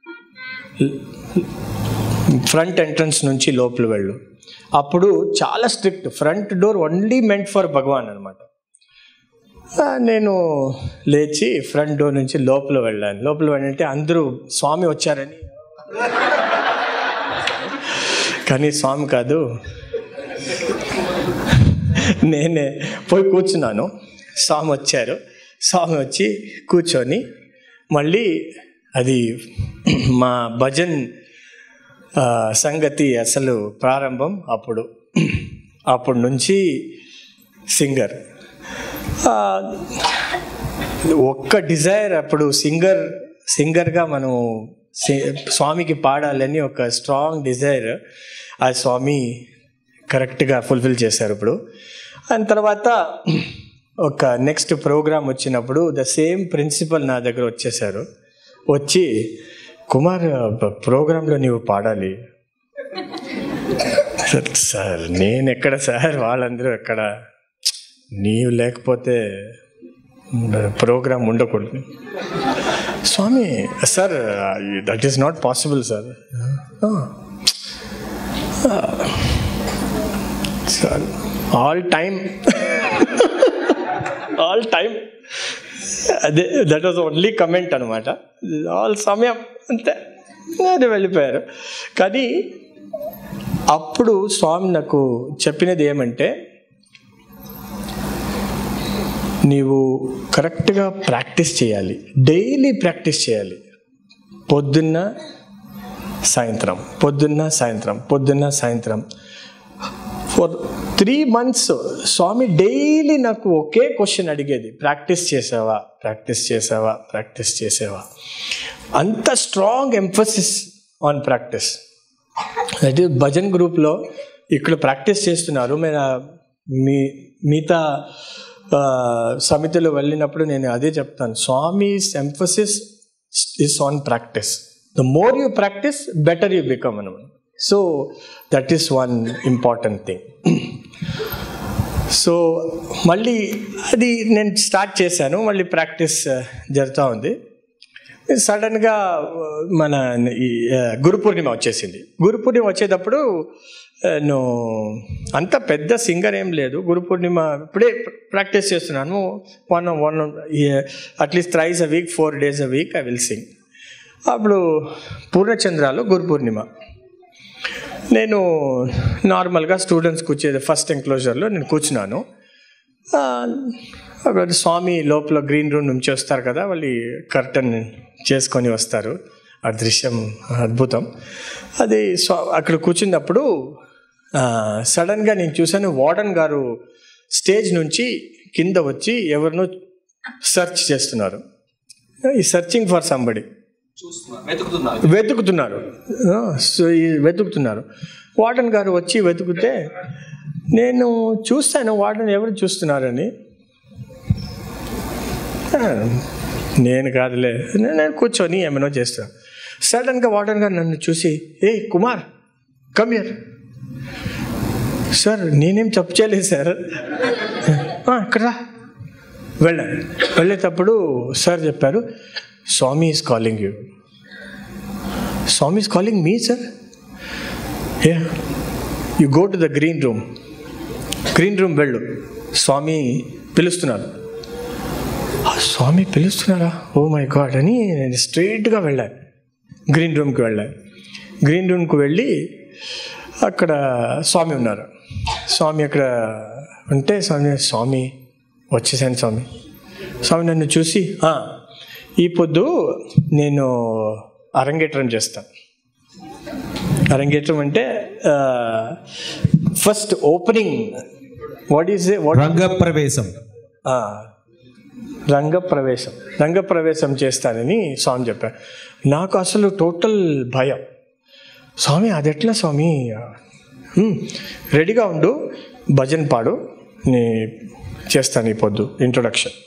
ఫ్రంట్ ఎంట్రన్స్ నుంచి లోపల వెళ్ళు అప్పుడు చాలా strict front door only meant for Bhagavan అనమాట నేను లేచి ఫ్రంట్ డోర్ నుంచి లోపల వెళ్ళాను లోపల వెళ్ళంటే అందరూ స్వామి వచ్చారని కానీ స్వామి కాదు నేనే పోయి కూర్చున్నాను స్వామి వచ్చారు స్వామి వచ్చి కూర్చొని మళ్ళీ అది మా భజన్ ఆ, సంగతి అసలు ప్రారంభం అప్పుడు అప్పటి నుంచి సింగర్ ఒక్క డిజైర్ అప్పుడు సింగర్ సింగర్గా మనం సి- స్వామికి పాడాలని ఒక స్ట్రాంగ్ డిజైర్ ఆ స్వామి కరెక్ట్గా ఫుల్ఫిల్ చేశారు ఇప్పుడు దాని తర్వాత ఒక నెక్స్ట్ ప్రోగ్రామ్ వచ్చినప్పుడు ద సేమ్ ప్రిన్సిపల్ నా దగ్గర వచ్చేసారు వచ్చి కుమార్ ప్రోగ్రాంలో నీవు పాడాలి సార్, సార్ నేను ఎక్కడ సార్ వాళ్ళందరూ ఎక్కడ నీవు లేకపోతే ప్రోగ్రామ్ ఉండకూడదు Swami sir that is not possible sir sir all time all time అదే దట్ వాజ్ ఓన్లీ కమెంట్ అనమాట ఆల్ సమయం అంతే అది వెళ్ళిపోయారు కానీ అప్పుడు స్వామి నాకు చెప్పినది ఏమంటే నీవు కరెక్ట్గా ప్రాక్టీస్ చేయాలి డైలీ ప్రాక్టీస్ చేయాలి పొద్దున్న సాయంత్రం పొద్దున్న సాయంత్రం పొద్దున్న సాయంత్రం for three months Swami daily నాకు ఒకే క్వశ్చన్ అడిగేది ప్రాక్టీస్ చేసావా ప్రాక్టీస్ చేసావా ప్రాక్టీస్ చేసావా అంత స్ట్రాంగ్ ఎంఫసిస్ ఆన్ ప్రాక్టీస్ అయితే భజన్ గ్రూప్లో ఇక్కడ ప్రాక్టీస్ చేస్తున్నారు నేను మీ మిగతా ఆ, సమితిలో వెళ్ళినప్పుడు నేను అదే చెప్తాను Swami's emphasis is on practice the more you practice better you become అనమాట so that is one important thing so మళ్ళీ అది నేను స్టార్ట్ చేశాను మళ్ళీ ప్రాక్టీస్ జరుగుతూ ఉంది సడన్గా మన ఈ ఆ, గురు పూర్ణిమ వచ్చేసింది గురు పూర్ణిమ వచ్చేటప్పుడు ఆ, నేను అంత పెద్ద సింగర్ ఏం లేదు గురు పూర్ణిమ ఇప్పుడే ప్రాక్టీస్ చేస్తున్నాను one one at least thrice a week four days a week I will sing అప్పుడు పూర్ణచంద్రాలు గురు పూర్ణిమ నేను నార్మల్గా స్టూడెంట్స్ కూర్చేది ఫస్ట్ ఎంక్లోజర్లో నేను కూర్చున్నాను ఆ, అక్కడ స్వామి లోపల గ్రీన్ రూమ్ నుంచి వస్తారు కదా వాళ్ళు కర్టన్ చేసుకొని వస్తారు ఆ దృశ్యం అద్భుతం అది స్వా అక్కడ కూర్చున్నప్పుడు సడన్గా నేను చూశాను వార్డన్ గారు స్టేజ్ నుంచి కింద వచ్చి ఎవరినో సెర్చ్ చేస్తున్నారు ఈ సర్చింగ్ ఫర్ సంబడి వెతుకుతున్నారు ఆ, సో ఈ వెతుకుతున్నారు వార్డెన్ గారు వచ్చి వెతుకుతే నేను చూస్తాను వార్డెన్ ఎవరు చూస్తున్నారని ఆ, నేను కాదులే నేను నేను కూర్చొని ఏమైనా చేస్తాను సడన్గా వార్డెన్ గారు నన్ను చూసి ఏ కుమార్ కమ్ హియర్ సార్ నేనేం తప్పు చేయలేదు సార్ "ఆ, ఇక్కడ రా." వెళ్ళాను వెళ్ళేటప్పుడు సార్ చెప్పారు Swami is calling you Swami is calling me sir yeah you go to the green room green room వెళ్ళు స్వామి పిలుస్తున్నారు "ఆ, స్వామి పిలుస్తున్నారా ఓ మై గాడ్ అని నేను స్ట్రైట్గా వెళ్ళాను గ్రీన్ రూమ్కి వెళ్ళాను గ్రీన్ రూమ్కి వెళ్ళి అక్కడ స్వామి ఉన్నారు స్వామి అక్కడ ఉంటే స్వామి స్వామి వచ్చేసాను స్వామి స్వామి నన్ను చూసి "ఆ, ఈ పొద్దు నేను అరంగేట్రం చేస్తాను అరంగేట్రం అంటే first opening what is what రంగప్రవేశం రంగప్రవేశం రంగప్రవేశం చేస్తానని స్వామి చెప్పారు నాకు అసలు టోటల్ భయం స్వామి అది ఎట్లా స్వామి "హ్మ్, రెడీగా ఉండు భజన్ పాడు నీ చేస్తాను ఈ పొద్దు ఇంట్రొడక్షన్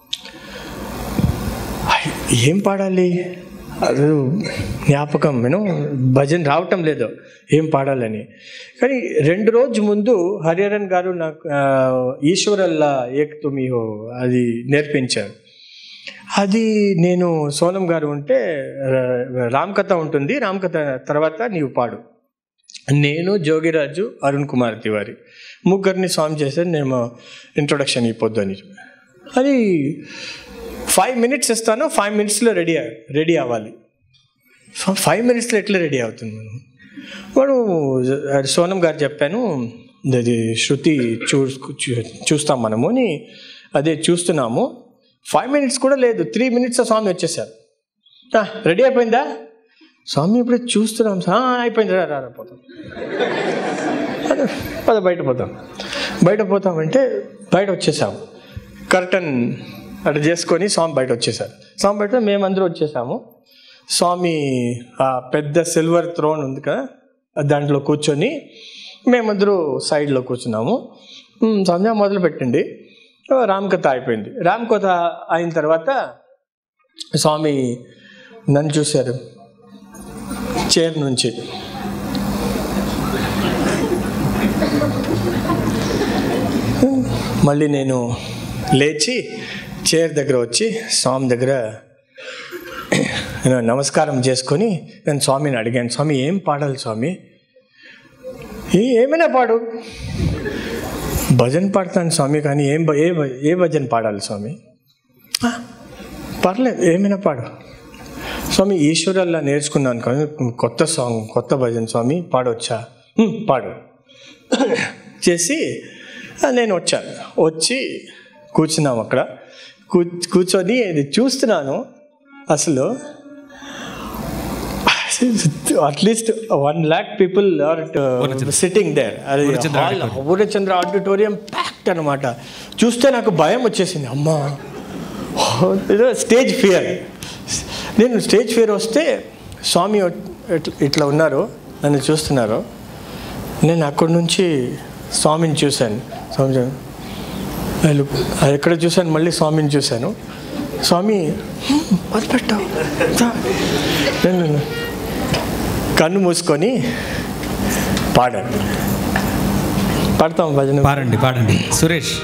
అయ్, ఏం పాడాలి అది జ్ఞాపకం నేను భజన్ రావటం లేదు ఏం పాడాలని కానీ రెండు రోజు ముందు హరిహరన్ గారు నాకు ఆ, ఈశ్వరల్లా ఏక్ తుమి హో అది నేర్పించారు అది నేను సోనం గారు ఉంటే ర- రామ్ కథ ఉంటుంది రామ్ కథ తర్వాత నీవు పాడు నేను జోగిరాజు అరుణ్ కుమార్ తివారి ముగ్గురిని స్వామి చేశాను నేను ఇంట్రొడక్షన్ ఇవ్వద్దు అని అది ఫైవ్ మినిట్స్ ఇస్తాను ఫైవ్ మినిట్స్లో రెడీ రెడీ అవ్వాలి ఫ- ఫైవ్ మినిట్స్లో ఎట్లా రెడీ అవుతుంది మనం వాడు అది సోనం గారు చెప్పాను అది శృతి చూ చూ- చూస్తాం మనము అని అదే చూస్తున్నాము ఫైవ్ మినిట్స్ కూడా లేదు త్రీ మినిట్స్ స్వామి వచ్చేసారు "ఆ, రెడీ అయిపోయిందా స్వామి ఇప్పుడు చూస్తున్నాం "ఆ, అయిపోయింది రా రా రా, పోతాం అదే, పద బయట పోతాం బయట పోతామంటే బయట వచ్చేసాము కర్టన్ అటు చేసుకొని స్వామి బయట వచ్చేసారు స్వామి బయట మేమందరూ వచ్చేసాము స్వామి ఆ పెద్ద సిల్వర్ థ్రోన్ ఉంది కదా దాంట్లో కూర్చొని మేమందరూ సైడ్లో కూర్చున్నాము "ఉమ్, సంధ్య మొదలు పెట్టండి రామకథ అయిపోయింది రామకథ అయిన తర్వాత స్వామి నన్ను చూశారు చైర్ నుంచి మళ్ళీ నేను లేచి చైర్ దగ్గర వచ్చి స్వామి దగ్గర నేను నమస్కారం చేసుకొని నేను స్వామిని అడిగాను స్వామి ఏం పాడాలి స్వామి "ఏ- ఏమైనా పాడు భజన పాడతాను స్వామి కానీ ఏం భ- ఏ భ- ఏ భజన పాడాలి స్వామి "ఆ, పర్లేదు ఏమైనా పాడు స్వామి ఈశ్వరల్లా నేర్చుకున్నాను కానీ కొత్త సాంగ్ కొత్త భజన స్వామి పాడవచ్చా "హ్మ్, పాడు చేసి ఆ, నేను వచ్చాను వచ్చి కూర్చున్నాం అక్కడ కూ కూర్చొని ఇది చూస్తున్నాను అసలు at least one lakh people are sitting there అది Poornachandra hall Poornachandra auditorium packed అనమాట చూస్తే నాకు భయం వచ్చేసింది అమ్మా ఏదో స్టేజ్ ఫియర్ నేను స్టేజ్ ఫియర్ వస్తే స్వామి ఇట్ల- ఇట్లా ఉన్నారు నన్ను చూస్తున్నారు నేను అక్కడి నుంచి స్వామిని చూశాను స్వామి చూ- I look- అది ఎక్కడ చూశాను మళ్ళీ స్వామిని చూశాను స్వామి మొదలుపెట్టావు నేను కన్ను మూసుకొని పాడాను పాడతాం భజన పాడండి పాడండి సురేష్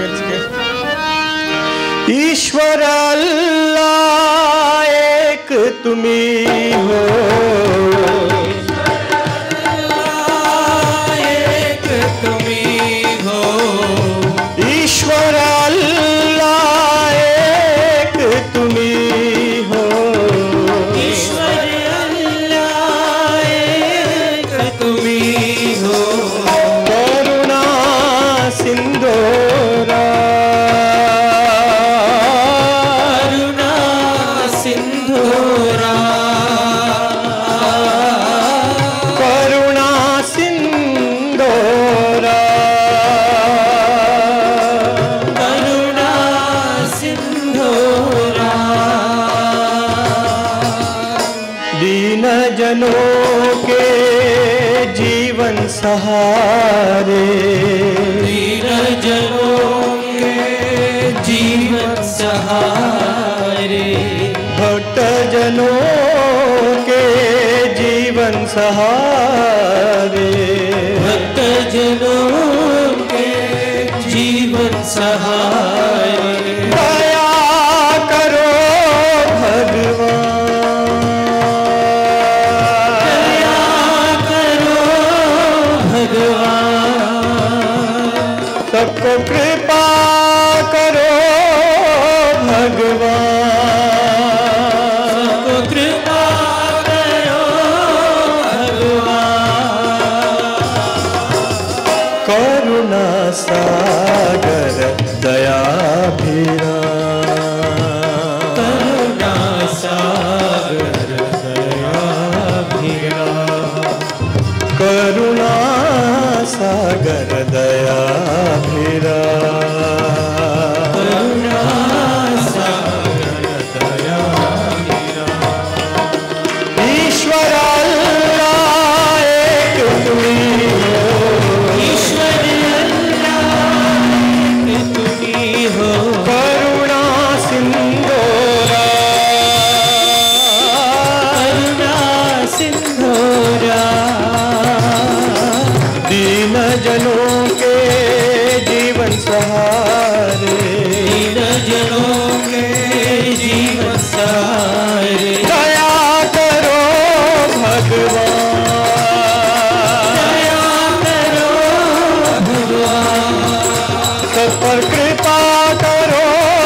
ईश्वर अल्लाह एक तुम्ही हो ईश्वर अल्लाह एक तुम्ही हो करुणा सिंधोरा करुणा सिंधोरा दीन जनों के जीवन सहारे जीवन सहारे भक्त जनों के जीवन सहारे भक्त जनों के जीवन सहारे दया करो भगवान सबको कृपा करो भगवान को कृपा करो करुणा सागर दया भीरा करुणा सागर करुणा सागर दया भीरा ईश्वर अल्लाह एक तुम्ही हो ईश्वर अल्लाह तुम्ही हो करुणा सिंधोरा करुणा सिंधोरा दीन जनों के जीवन सहारे दीन जनों के जीवन सहारे दया करो भगवान दया करो सब पर कृपा करो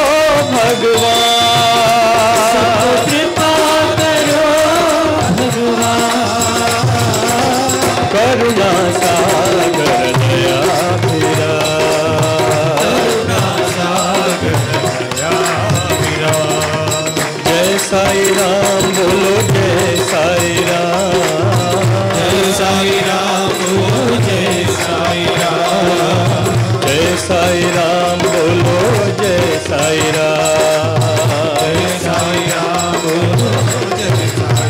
भगवान कृपा करो करुणा सागर दया फिरा जय साई राम बोलो जय साई राम जय साई राम बोलो जय साई राम जय साई राम बोलो जय साई राम जय साई राम बोलो जय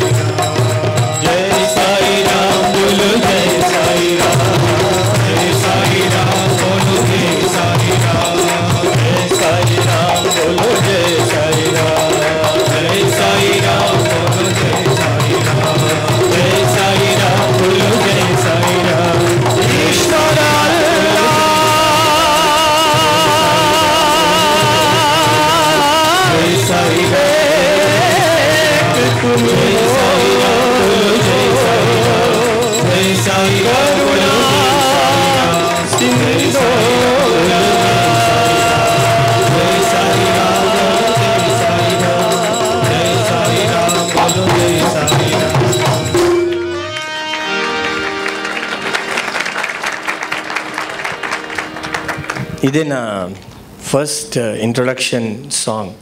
जय साई राम बोलो जय साई राम जय साई राम बोलो जय साई राम जय ఇదే నా ఫస్ట్ ఇంట్రొడక్షన్ సాంగ్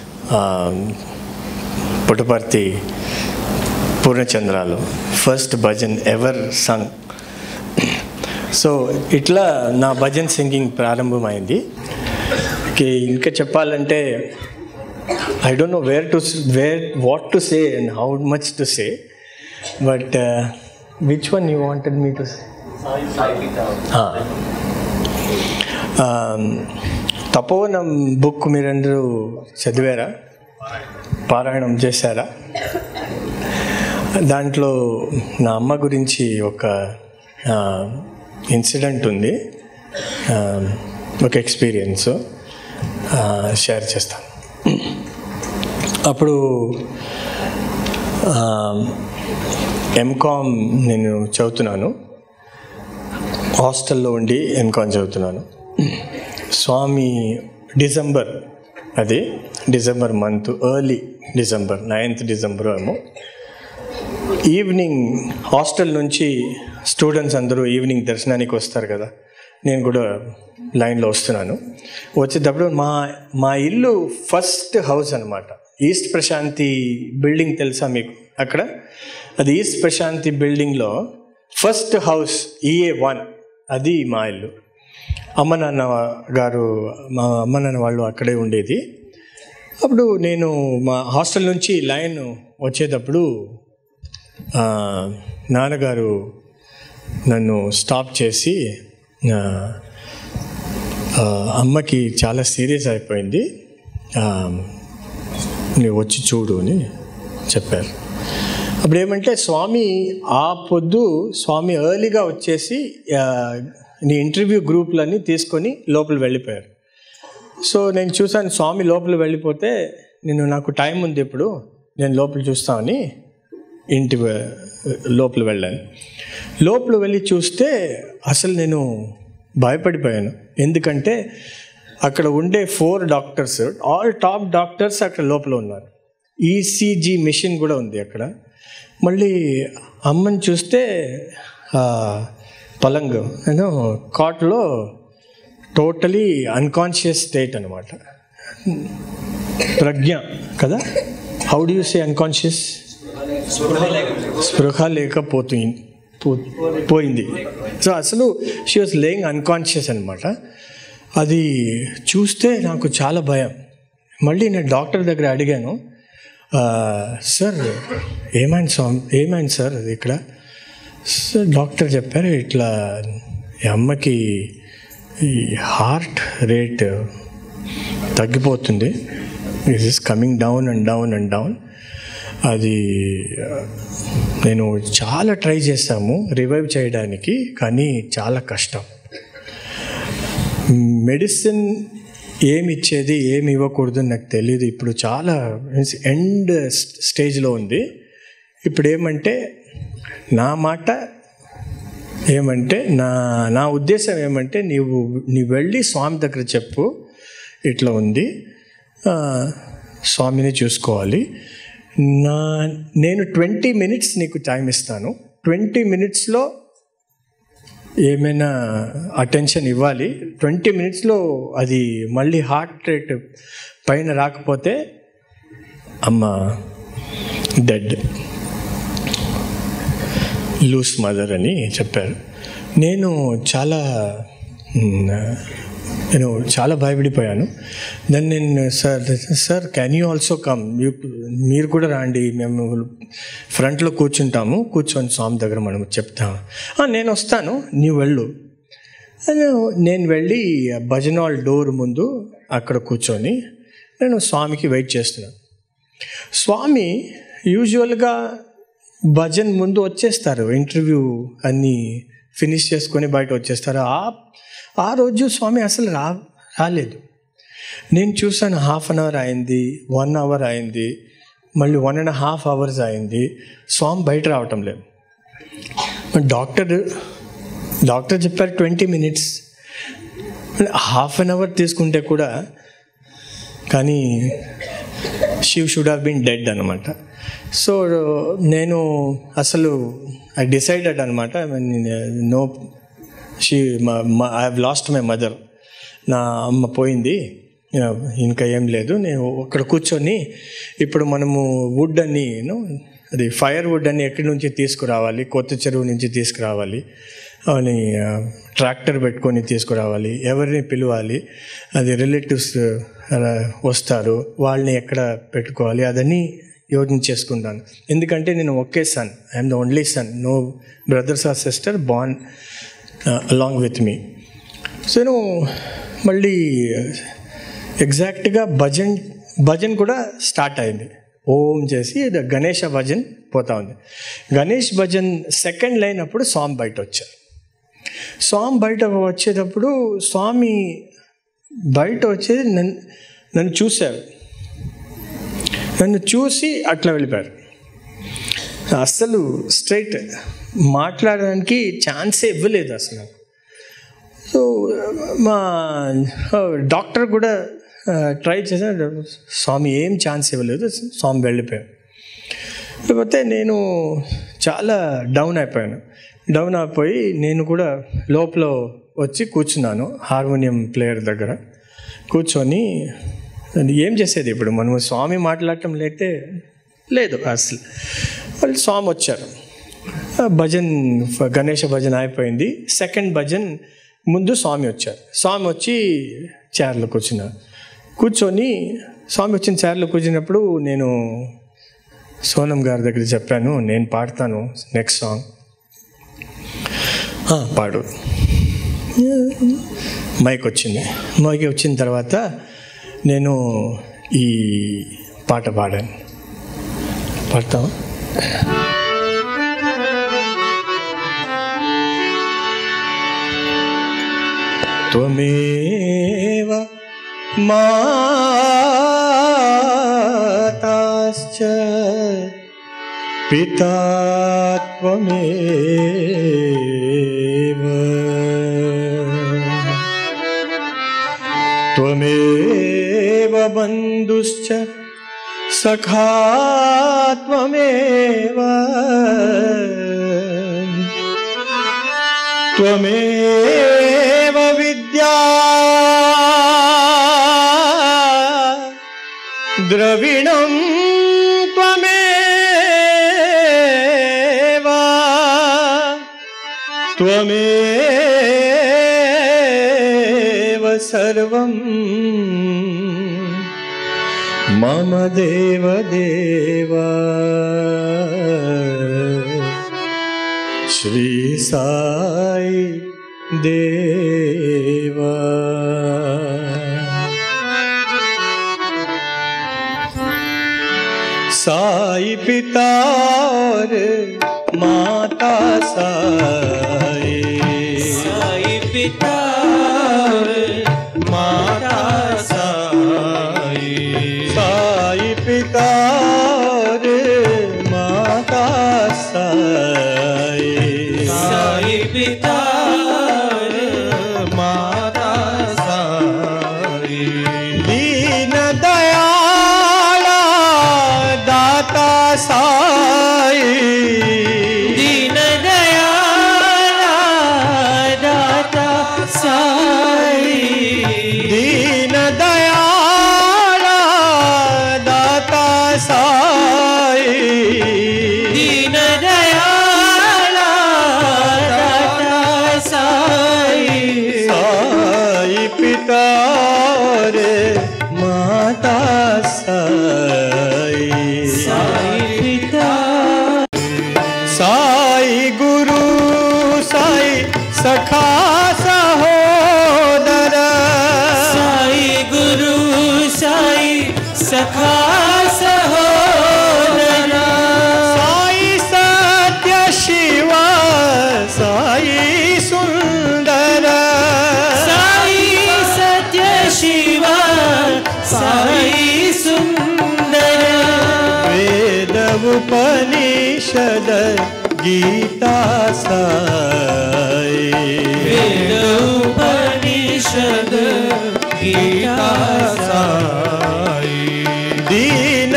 పుట్టపర్తి పూర్ణచంద్రాలు first bhajan ever sung so ఇట్లా నా భజన్ సింగింగ్ ప్రారంభమైంది ఓకే, ఇంకా చెప్పాలంటే I don't know where to where what to say and how much to say but which one you wanted me to say Tapovanam book మీరందరూ చదివారా పారాయణం చేశారా దాంట్లో నా అమ్మ గురించి ఒక ఇన్సిడెంట్ ఉంది ఆ, ఒక ఎక్స్పీరియన్స్ షేర్ చేస్తాను అప్పుడు ఎంకామ్ నేను చదువుతున్నాను హాస్టల్లో ఉండి ఎంకామ్ చదువుతున్నాను స్వామి డిసెంబర్ అది December month early December ninth December ఏమో ఈవినింగ్ హాస్టల్ నుంచి స్టూడెంట్స్ అందరూ ఈవినింగ్ దర్శనానికి వస్తారు కదా నేను కూడా లైన్లో వస్తున్నాను వచ్చేటప్పుడు మా మా ఇల్లు ఫస్ట్ హౌస్ అనమాట ఈస్ట్ ప్రశాంతి బిల్డింగ్ తెలుసా మీకు అక్కడ అది ఈస్ట్ ప్రశాంతి బిల్డింగ్లో ఫస్ట్ హౌస్ ఈఏ వన్ అది మా ఇల్లు అమ్మ నాన్న గారు మా అమ్మ నాన్న వాళ్ళు అక్కడే ఉండేది అప్పుడు నేను మా హాస్టల్ నుంచి లైన్ వచ్చేటప్పుడు ఆ, నాన్నగారు నన్ను స్టాప్ చేసి ఆ, ఆ, అమ్మకి చాలా సీరియస్ అయిపోయింది ఆ, నువ్వు వచ్చి చూడు అని చెప్పారు అప్పుడు ఏమంటే స్వామి ఆ పొద్దు స్వామి ఎర్లీగా వచ్చేసి ఆ, నీ ఇంటర్వ్యూ గ్రూప్లన్నీ తీసుకొని లోపల వెళ్ళిపోయారు సో నేను చూసాను స్వామి లోపల వెళ్ళిపోతే నేను నాకు టైం ఉంది ఇప్పుడు నేను లోపల చూస్తామని ఇంటి వె- లోపల వెళ్ళాను లోపల వెళ్ళి చూస్తే అసలు నేను భయపడిపోయాను ఎందుకంటే అక్కడ ఉండే four doctors all top doctors అక్కడ లోపల ఉన్నారు ఈసీజీ మిషన్ కూడా ఉంది అక్కడ మళ్ళీ అమ్మని చూస్తే ఆ, పలంగ్ నేను కాట్లో టోటలీ అన్కాన్షియస్ స్టేట్ అనమాట ప్రజ్ఞ కదా how do you say unconscious స్పృహ లేకపోతుంది పో- పోయింది సో అసలు షీ వాస్ లేయింగ్ అన్కాన్షియస్ అనమాట అది చూస్తే నాకు చాలా భయం మళ్ళీ నేను డాక్టర్ దగ్గర అడిగాను "ఆ, సార్ ఏమైంది స్వామి ఏమైంది సార్ అది ఇక్కడ సార్ డాక్టర్ చెప్పారు ఇట్లా ఈ అమ్మకి ఈ హార్ట్ రేట్ తగ్గిపోతుంది it is coming down and down and down అది ఆ, నేను చాలా ట్రై చేస్తాము రివైవ్ చేయడానికి కానీ చాలా కష్టం మెడిసిన్ ఏమి ఇచ్చేది ఏమి ఇవ్వకూడదు నాకు తెలియదు ఇప్పుడు చాలా మీన్స్ ఎండ్ స్టేజ్లో ఉంది ఇప్పుడు ఏమంటే నా మాట ఏమంటే నా నా ఉద్దేశం ఏమంటే నీవు నీ వెళ్ళి స్వామి దగ్గర చెప్పు ఇట్లా ఉంది ఆ, స్వామిని చూసుకోవాలి నా నేను ట్వంటీ మినిట్స్ నీకు టైం ఇస్తాను ట్వంటీ మినిట్స్లో ఏమైనా అటెన్షన్ ఇవ్వాలి ట్వంటీ మినిట్స్లో అది మళ్ళీ హార్ట్ రేట్ పైన రాకపోతే అమ్మ డెడ్ లూస్ మదర్ అని చెప్పారు నేను చాలా మ్, నేను చాలా భయపడిపోయాను దాన్ని నేను sir sir can you also come మీరు కూడా రండి మేము ఫ్రంట్లో కూర్చుంటాము కూర్చొని స్వామి దగ్గర మనం చెప్తాము "ఆ, నేను వస్తాను నీవు వెళ్ళు నేను- నేను వెళ్ళి భజన్ హాల్ డోర్ ముందు అక్కడ కూర్చొని నేను స్వామికి వెయిట్ చేస్తున్నాను స్వామి యూజువల్గా భజన్ ముందు వచ్చేస్తారు ఇంటర్వ్యూ అన్నీ ఫినిష్ చేసుకొని బయట వచ్చేస్తారు ఆ ఆ రోజు స్వామి అసలు రా రాలేదు నేను చూసాను హాఫ్ అన్ అవర్ అయింది వన్ అవర్ అయింది మళ్ళీ వన్ అండ్ హాఫ్ అవర్స్ అయింది స్వామి బయట రావటం లేదు మరి డాక్టర్ డాక్టర్ చెప్పారు twenty minutes half an hour తీసుకుంటే కూడా కానీ she should have been dead అనమాట సో నేను అసలు ఐ డిసైడెడ్ అనమాట no she I have lost my mother నా అమ్మ పోయింది you know, ఇంకా ఏం లేదు నేను అక్కడ కూర్చొని ఇప్పుడు మనము వుడ్ అని you know, అది ఫైర్ వుడ్ అని ఎక్కడి నుంచి తీసుకురావాలి కొత్త చెరువు నుంచి తీసుకురావాలి అని ట్రాక్టర్ పెట్టుకొని తీసుకురావాలి ఎవరిని పిలవాలి అది రిలేటివ్స్ వస్తారు వాళ్ళని ఎక్కడ పెట్టుకోవాలి అదని యోజన చేసుకుంటాను ఎందుకంటే నేను ఒకే son I'm the only son no brothers or sister born along with me so నేను మళ్ళీ ఎగ్జాక్ట్గా భజన్ భజన్ కూడా స్టార్ట్ అయింది ఓం చేసి ఇది గణేష భజన్ పోతా ఉంది గణేష్ భజన్ సెకండ్ లైన్ అప్పుడు స్వామి బయట వచ్చారు స్వామి బయట వచ్చేటప్పుడు స్వామి బయట వచ్చేది నన్ను నన్ను చూశారు నన్ను చూసి అట్లా వెళ్ళిపోయారు అస్సలు స్ట్రైట్ మాట్లాడడానికి ఛాన్సే ఇవ్వలేదు అసలు నాకు సో మా డాక్టర్ కూడా ట్రై చేశాను స్వామి ఏం ఛాన్స్ ఇవ్వలేదు స్వామి వెళ్ళిపోయాను లేకపోతే నేను చాలా డౌన్ అయిపోయాను డౌన్ అయిపోయి నేను కూడా లోపల వచ్చి కూర్చున్నాను హార్మోనియం ప్లేయర్ దగ్గర కూర్చొని ఏం చేసేది ఇప్పుడు మనం స్వామి మాట్లాడటం లేతే లేదు అసలు వాళ్ళు స్వామి వచ్చారు ఆ భజన్ గణేష భజన్ అయిపోయింది సెకండ్ భజన్ ముందు స్వామి వచ్చారు స్వామి వచ్చి చైర్లో కూర్చున్నారు కూర్చొని స్వామి వచ్చిన చైర్లో కూర్చున్నప్పుడు నేను సోనం గారి దగ్గర చెప్పాను నేను పాడతాను నెక్స్ట్ సాంగ్ "ఆ, పాడు మైక్ వచ్చింది మైక్ వచ్చిన తర్వాత నేను ఈ పాట పాడాను పాడతావా त्वमेव माताश्च पिता त्वमेव त्वमेव बन्धुश्च सखा त्वमेव त्वमेव विद्या द्रविणं त्वमेव त्वमेव सर्वं मम देवदेव श्री साई देवा साई पिता और माता साई साई पिता माता साई साई पिता और माता साई साई पिता माता साई दीन दयाला दाता साई दीन दयाला दाता साई दीन दयाला दाता साई दीन दयाला दाता साई साई पिता रे माता साई साई पिता साई गुरु साई सखा सहोदर साई गुरु साई सखा सहोदर साई सत्य शिव साई सुंदर साई सत्य शिवा साई सुंदर वेदोपनिषद गीता साई वेदोपनिषद गीता साई दीन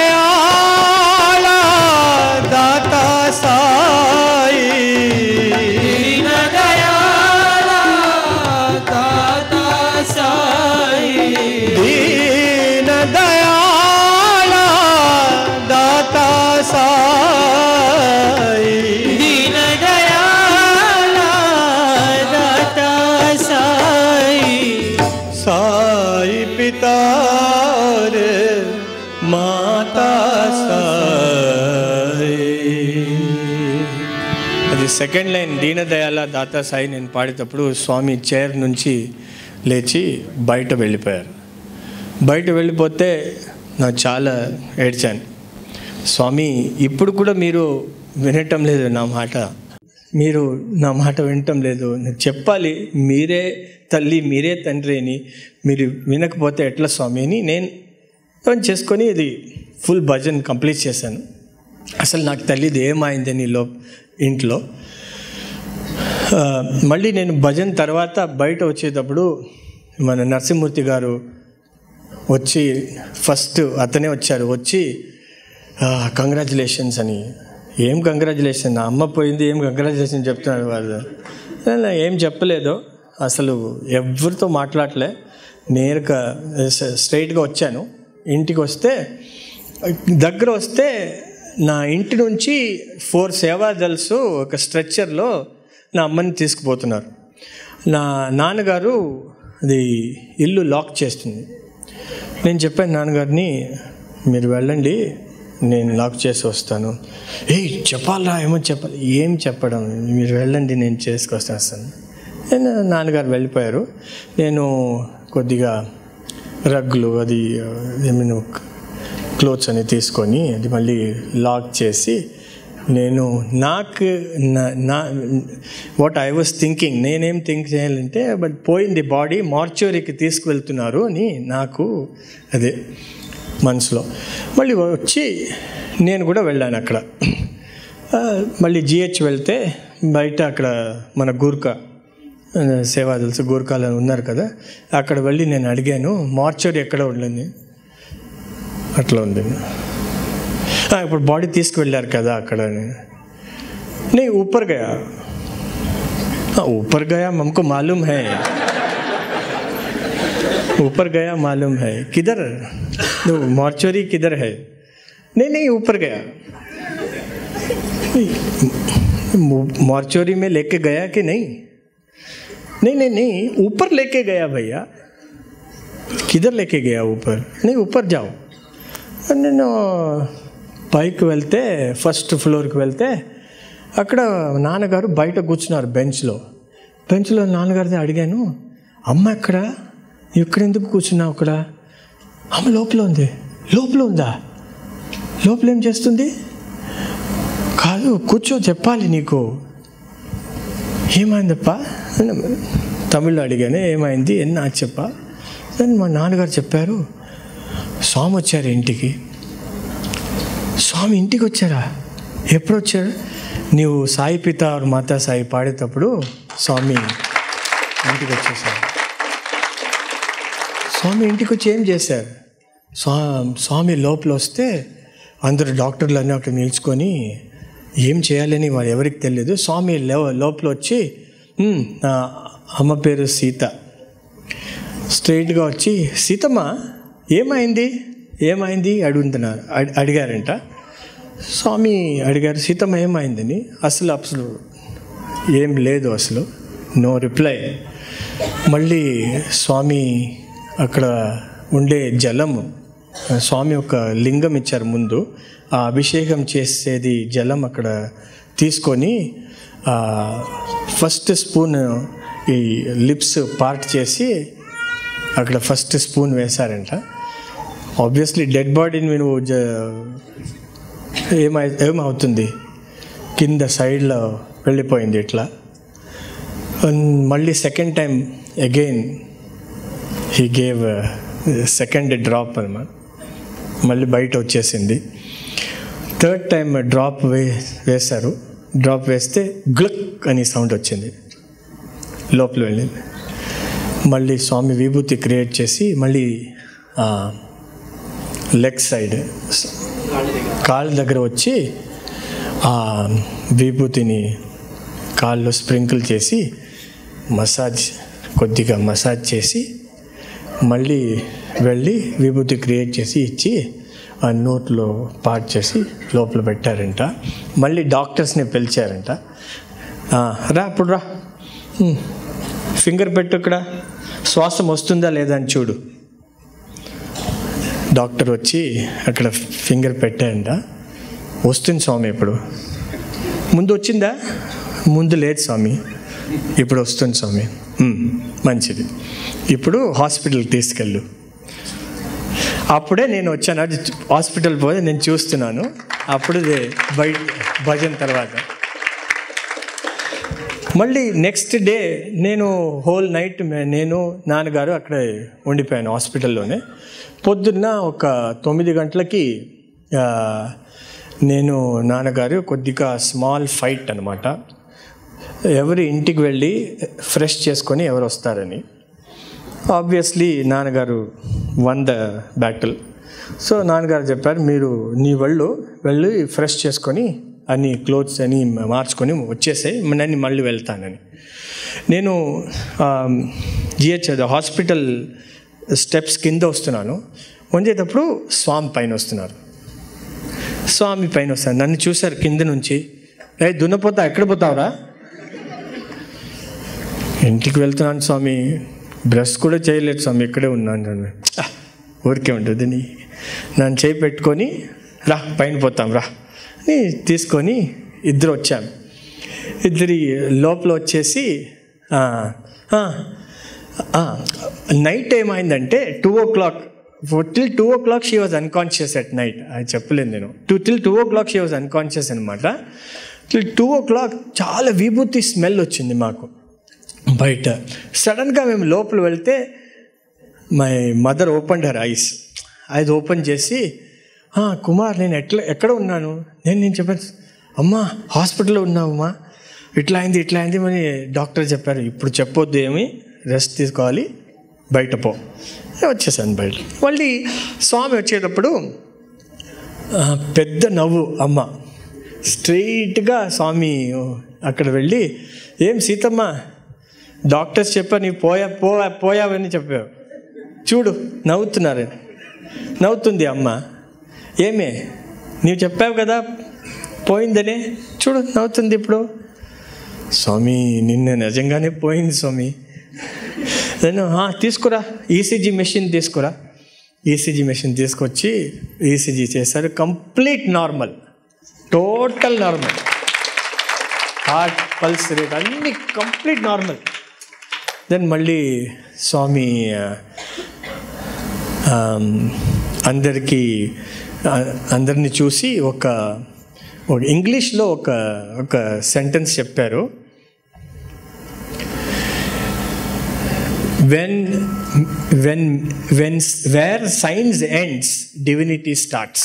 दयाला दाता साई दीन दयाला दाता साई दीन दयाला दाता साई दीन दयाला दाता साई साई पिता रे మాతా సాయి అది సెకండ్ లైన్ దీనదయాల దాతా సాయి నేను పాడేటప్పుడు స్వామి చైర్ నుంచి లేచి బయట వెళ్ళిపోయారు బయట వెళ్ళిపోతే నాకు చాలా ఏడ్చాను స్వామి ఇప్పుడు కూడా మీరు వినటం లేదు నా మాట మీరు నా మాట వినటం లేదు నేను చెప్పాలి మీరే తల్లి మీరే తండ్రి అని మీరు వినకపోతే ఎట్లా స్వామి అని నేను పని చేసుకొని ఇది ఫుల్ భజన్ కంప్లీట్ చేశాను అసలు నాకు తెలియదు ఏమైందని లో ఇంట్లో ఆ, మళ్ళీ నేను భజన్ తర్వాత బయట వచ్చేటప్పుడు మన నరసింహమూర్తి గారు వచ్చి ఫస్ట్ అతనే వచ్చారు వచ్చి కంగ్రాచులేషన్స్ అని ఏం కంగ్రాచులేషన్ నా అమ్మ పోయింది ఏం కంగ్రాచులేషన్ చెప్తున్నారు వాళ్ళు నేను ఏం చెప్పలేదు అసలు ఎవరితో మాట్లాడలే నేరుగా స్ట్రైట్గా వచ్చాను ఇంటికి వస్తే దగ్గర వస్తే నా ఇంటి నుంచి ఫోర్ సేవా దల్స్ ఒక స్ట్రెచ్చర్లో నా అమ్మని తీసుకుపోతున్నారు నా నాన్నగారు అది ఇల్లు లాక్ చేస్తుంది నేను చెప్పాను నాన్నగారిని మీరు వెళ్ళండి నేను లాక్ చేసి వస్తాను ఏయ్ చెప్పాలరా ఏమో చెప్పాలి ఏం చెప్పడం మీరు వెళ్ళండి నేను చేసుకొస్తాను నేను నాన్నగారు వెళ్ళిపోయారు నేను కొద్దిగా రగ్గులు అది ఏమైనా క్లోత్స్ అని తీసుకొని అది మళ్ళీ లాక్ చేసి నేను నాకు నా- నా వాట్ ఐ వాజ్ థింకింగ్ నేనేం థింక్ చేయాలంటే బట్ పోయింది బాడీ మార్చురీకి తీసుకువెళ్తున్నారు అని నాకు అదే మనసులో మళ్ళీ వచ్చి నేను కూడా వెళ్ళాను అక్కడ ఆ, మళ్ళీ జిహెచ్ వెళ్తే బయట అక్కడ మన గూర్ఖా ఆ, సేవా తెలుసు గూర్ఖాలో ఉన్నారు కదా అక్కడ వెళ్ళి నేను అడిగాను మార్చరీ ఎక్కడ ఉండింది అట్లా ఉంది ఆ, ఇప్పుడు బాడీ తీసుకువెళ్ళారు కదా అక్కడ నీ ऊपर गया हाँ ऊपर गया हमको मालूम है ऊपर गया मालूम है किधर मॉर्चरी किधर है नहीं नहीं ऊपर गया मॉर्चरी में लेके गया कि नहीं नहीं नहीं नहीं ऊपर लेके गया भैया किधर लेके गया ऊपर नहीं ऊपर जाओ నేను పైకి వెళ్తే ఫస్ట్ ఫ్లోర్కి వెళ్తే అక్కడ నాన్నగారు బయట కూర్చున్నారు బెంచ్లో బెంచ్లో నాన్నగారిది అడిగాను అమ్మ ఎక్కడ ఇక్కడ ఎందుకు కూర్చున్నావు అక్కడ అమ్మ లోపల ఉంది లోపల ఉందా లోపల ఏం చేస్తుంది కాదు కూర్చో చెప్పాలి నీకు ఏమైందప్ప తమిళ్లో అడిగానే ఏమైంది ఎన్న చెప్ప అని మా నాన్నగారు చెప్పారు స్వామి వచ్చారు ఇంటికి స్వామి ఇంటికి వచ్చారా ఎప్పుడు వచ్చారు నీవు సాయి పిత ఆర్ మాతా సాయి పాడేటప్పుడు స్వామి ఇంటికి వచ్చేసారు స్వామి ఇంటికి వచ్చి ఏం చేశారు స్వా స్వామి లోపల వస్తే అందరు డాక్టర్లు అన్నీ అక్కడ నిల్చుకొని ఏం చేయాలని వారు ఎవరికి తెలియదు స్వామి లో- లోపల వచ్చి "ఉమ్, నా అమ్మ పేరు సీత స్ట్రైట్గా వచ్చి సీతమ్మ ఏమైంది ఏమైంది అడుగుతున్నారు అడి- అడిగారంట స్వామి అడిగారు సీతమ్మ ఏమైందని అసలు అసలు ఏం లేదు అసలు నో రిప్లై మళ్ళీ స్వామి అక్కడ ఉండే జలము స్వామి ఒక లింగం ఇచ్చారు ముందు ఆ అభిషేకం చేసేది జలం అక్కడ తీసుకొని ఆ, ఫస్ట్ స్పూన్ ఈ లిప్స్ పార్ట్ చేసి అక్కడ ఫస్ట్ స్పూన్ వేశారంట ఆబ్వియస్లీ డెడ్ బాడీని నువ్వు జ- ఏమై ఏమవుతుంది కింద సైడ్లో వెళ్ళిపోయింది ఇట్లా And మళ్ళీ second time again he gave second drop అనమాట మళ్ళీ బయట వచ్చేసింది థర్డ్ టైం డ్రాప్ వే వేశారు డ్రాప్ వేస్తే గ్లక్ అని సౌండ్ వచ్చింది లోపల వెళ్ళింది మళ్ళీ స్వామి విభూతి క్రియేట్ చేసి మళ్ళీ లెగ్ సైడ్ కాళ్ళ దగ్గర వచ్చి ఆ విభూతిని కాళ్ళు స్ప్రింకిల్ చేసి మసాజ్ కొద్దిగా మసాజ్ చేసి మళ్ళీ వెళ్ళి విభూతి క్రియేట్ చేసి ఇచ్చి ఆ నోట్లో పాట్ చేసి లోపల పెట్టారంట మళ్ళీ డాక్టర్స్ని పిలిచారంట "ఆ, రా ఇప్పుడు రా "ఉమ్, ఫింగర్ పెట్టు ఇక్కడ శ్వాసం వస్తుందా లేదా అని చూడు డాక్టర్ వచ్చి అక్కడ ఫింగర్ పెట్టారంట వస్తుంది స్వామి ఇప్పుడు ముందు వచ్చిందా ముందు లేదు స్వామి ఇప్పుడు వస్తుంది స్వామి "ఉమ్, మంచిది ఇప్పుడు హాస్పిటల్కి తీసుకెళ్ళు అప్పుడే నేను వచ్చాను అది హాస్పిటల్ పోయి నేను చూస్తున్నాను అప్పుడు ఇది బయట భజన తర్వాత మళ్ళీ నెక్స్ట్ డే నేను హోల్ నైట్ నేను నాన్నగారు అక్కడ ఉండిపోయాను హాస్పిటల్లోనే పొద్దున్న ఒక తొమ్మిది గంటలకి ఆ, నేను నాన్నగారు కొద్దిగా స్మాల్ ఫైట్ అనమాట ఎవరి ఇంటికి వెళ్ళి ఫ్రెష్ చేసుకొని ఎవరు వస్తారని ఆబ్వియస్లీ నాన్నగారు వన్ ద బ్యాటిల్ సో నాన్నగారు చెప్పారు మీరు నీ వాళ్ళు వెళ్ళి ఫ్రెష్ చేసుకొని అన్ని క్లోత్స్ అని మార్చుకొని వచ్చేసాయి నేను మళ్ళీ వెళ్తానని నేను జిహెచ్ హాస్పిటల్ స్టెప్స్ కింద వస్తున్నాను వంచేటప్పుడు స్వామి పైన వస్తున్నారు స్వామి పైన వస్తారు నన్ను చూశారు కింద నుంచి ఏ దున్నపోతా ఎక్కడ పోతావురా ఇంటికి వెళ్తున్నాను స్వామి బ్రష్ కూడా చేయలేదు స్వామి ఇక్కడే ఉన్నాను నేను "ఆ, ఊరికే ఉంటుంది నీ నన్ను చేయి పెట్టుకొని రా పైన పోతాం రా అని తీసుకొని ఇద్దరు వచ్చాం ఇద్దరి లోపల వచ్చేసి "ఆ, ఆ, ఆ, నైట్ ఏమైందంటే two o'clock till two o'clock she was unconscious at night అది చెప్పలేదు నేను two till two o'clock she was unconscious అనమాట టిల్ టూ ఓ క్లాక్ చాలా విభూతి స్మెల్ వచ్చింది మాకు బయట సడన్గా మేము లోపల వెళ్తే my mother open her eyes అది ఓపెన్ చేసి "ఆ, కుమార్ నేను ఎట్లా ఎక్కడ ఉన్నాను నేను నేను చెప్పాను అమ్మా హాస్పిటల్లో ఉన్నావమ్మా ఇట్లా అయింది ఇట్లా అయింది మరి డాక్టర్ చెప్పారు ఇప్పుడు చెప్పొద్దు ఏమి రెస్ట్ తీసుకోవాలి బయట పో నేను వచ్చేసాను బయట మళ్ళీ స్వామి వచ్చేటప్పుడు ఆ, పెద్ద నవ్వు అమ్మ స్ట్రైట్గా స్వామి అక్కడ వెళ్ళి ఏం సీతమ్మ డాక్టర్స్ చెప్పా నీ పోయా పోయా పోయావని చెప్పావు చూడు నవ్వుతున్నారు నవ్వుతుంది అమ్మ ఏమే నీవు చెప్పావు కదా పోయిందనే చూడు నవ్వుతుంది ఇప్పుడు స్వామి నిన్న నిజంగానే పోయింది స్వామి నేను "ఆ, తీసుకురా ఈసీజీ మెషిన్ తీసుకురా ఈసీజీ మెషిన్ తీసుకొచ్చి ఈసీజీ చేశారు complete normal total normal heart pulse rate అన్నీ కంప్లీట్ నార్మల్ దెన్ మళ్ళీ స్వామి ఆ, ఆమ్, అందరికీ ఆ, అందరిని చూసి ఒక ఒక ఇంగ్లీష్లో ఒక ఒక సెంటెన్స్ చెప్పారు when when when where science ends divinity starts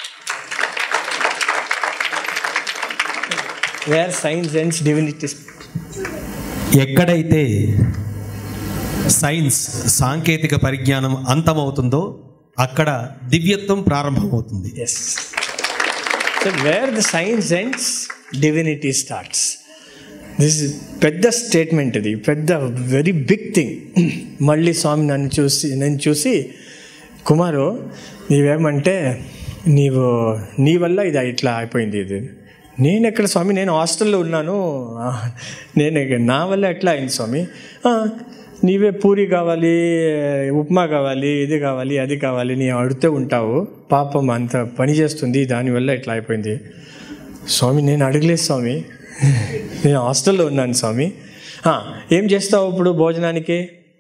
where science ends divinity ఎక్కడైతే సైన్స్ సాంకేతిక పరిజ్ఞానం అంతమవుతుందో అక్కడ దివ్యత్వం ప్రారంభమవుతుంది yes so where the science ends divinity starts this పెద్ద స్టేట్మెంట్ ఇది పెద్ద వెరీ బిగ్ థింగ్ మళ్ళీ స్వామి నన్ను చూసి నేను చూసి కుమారు నీవేమంటే నీవు నీ వల్ల ఇది ఇట్లా అయిపోయింది ఇది నేను ఎక్కడ స్వామి నేను హాస్టల్లో ఉన్నాను ఆ, నేను ఎక్క- నా వల్ల ఎట్లా అయింది స్వామి "ఆ, నీవే పూరి కావాలి ఉప్మా కావాలి ఇది కావాలి అది కావాలి నీ అడుగుతూ ఉంటావు పాపం అంత పని చేస్తుంది దానివల్ల ఇట్లా అయిపోయింది స్వామి నేను అడగలేదు స్వామి నేను హాస్టల్లో ఉన్నాను స్వామి "ఆ, ఏం చేస్తావు ఇప్పుడు భోజనానికి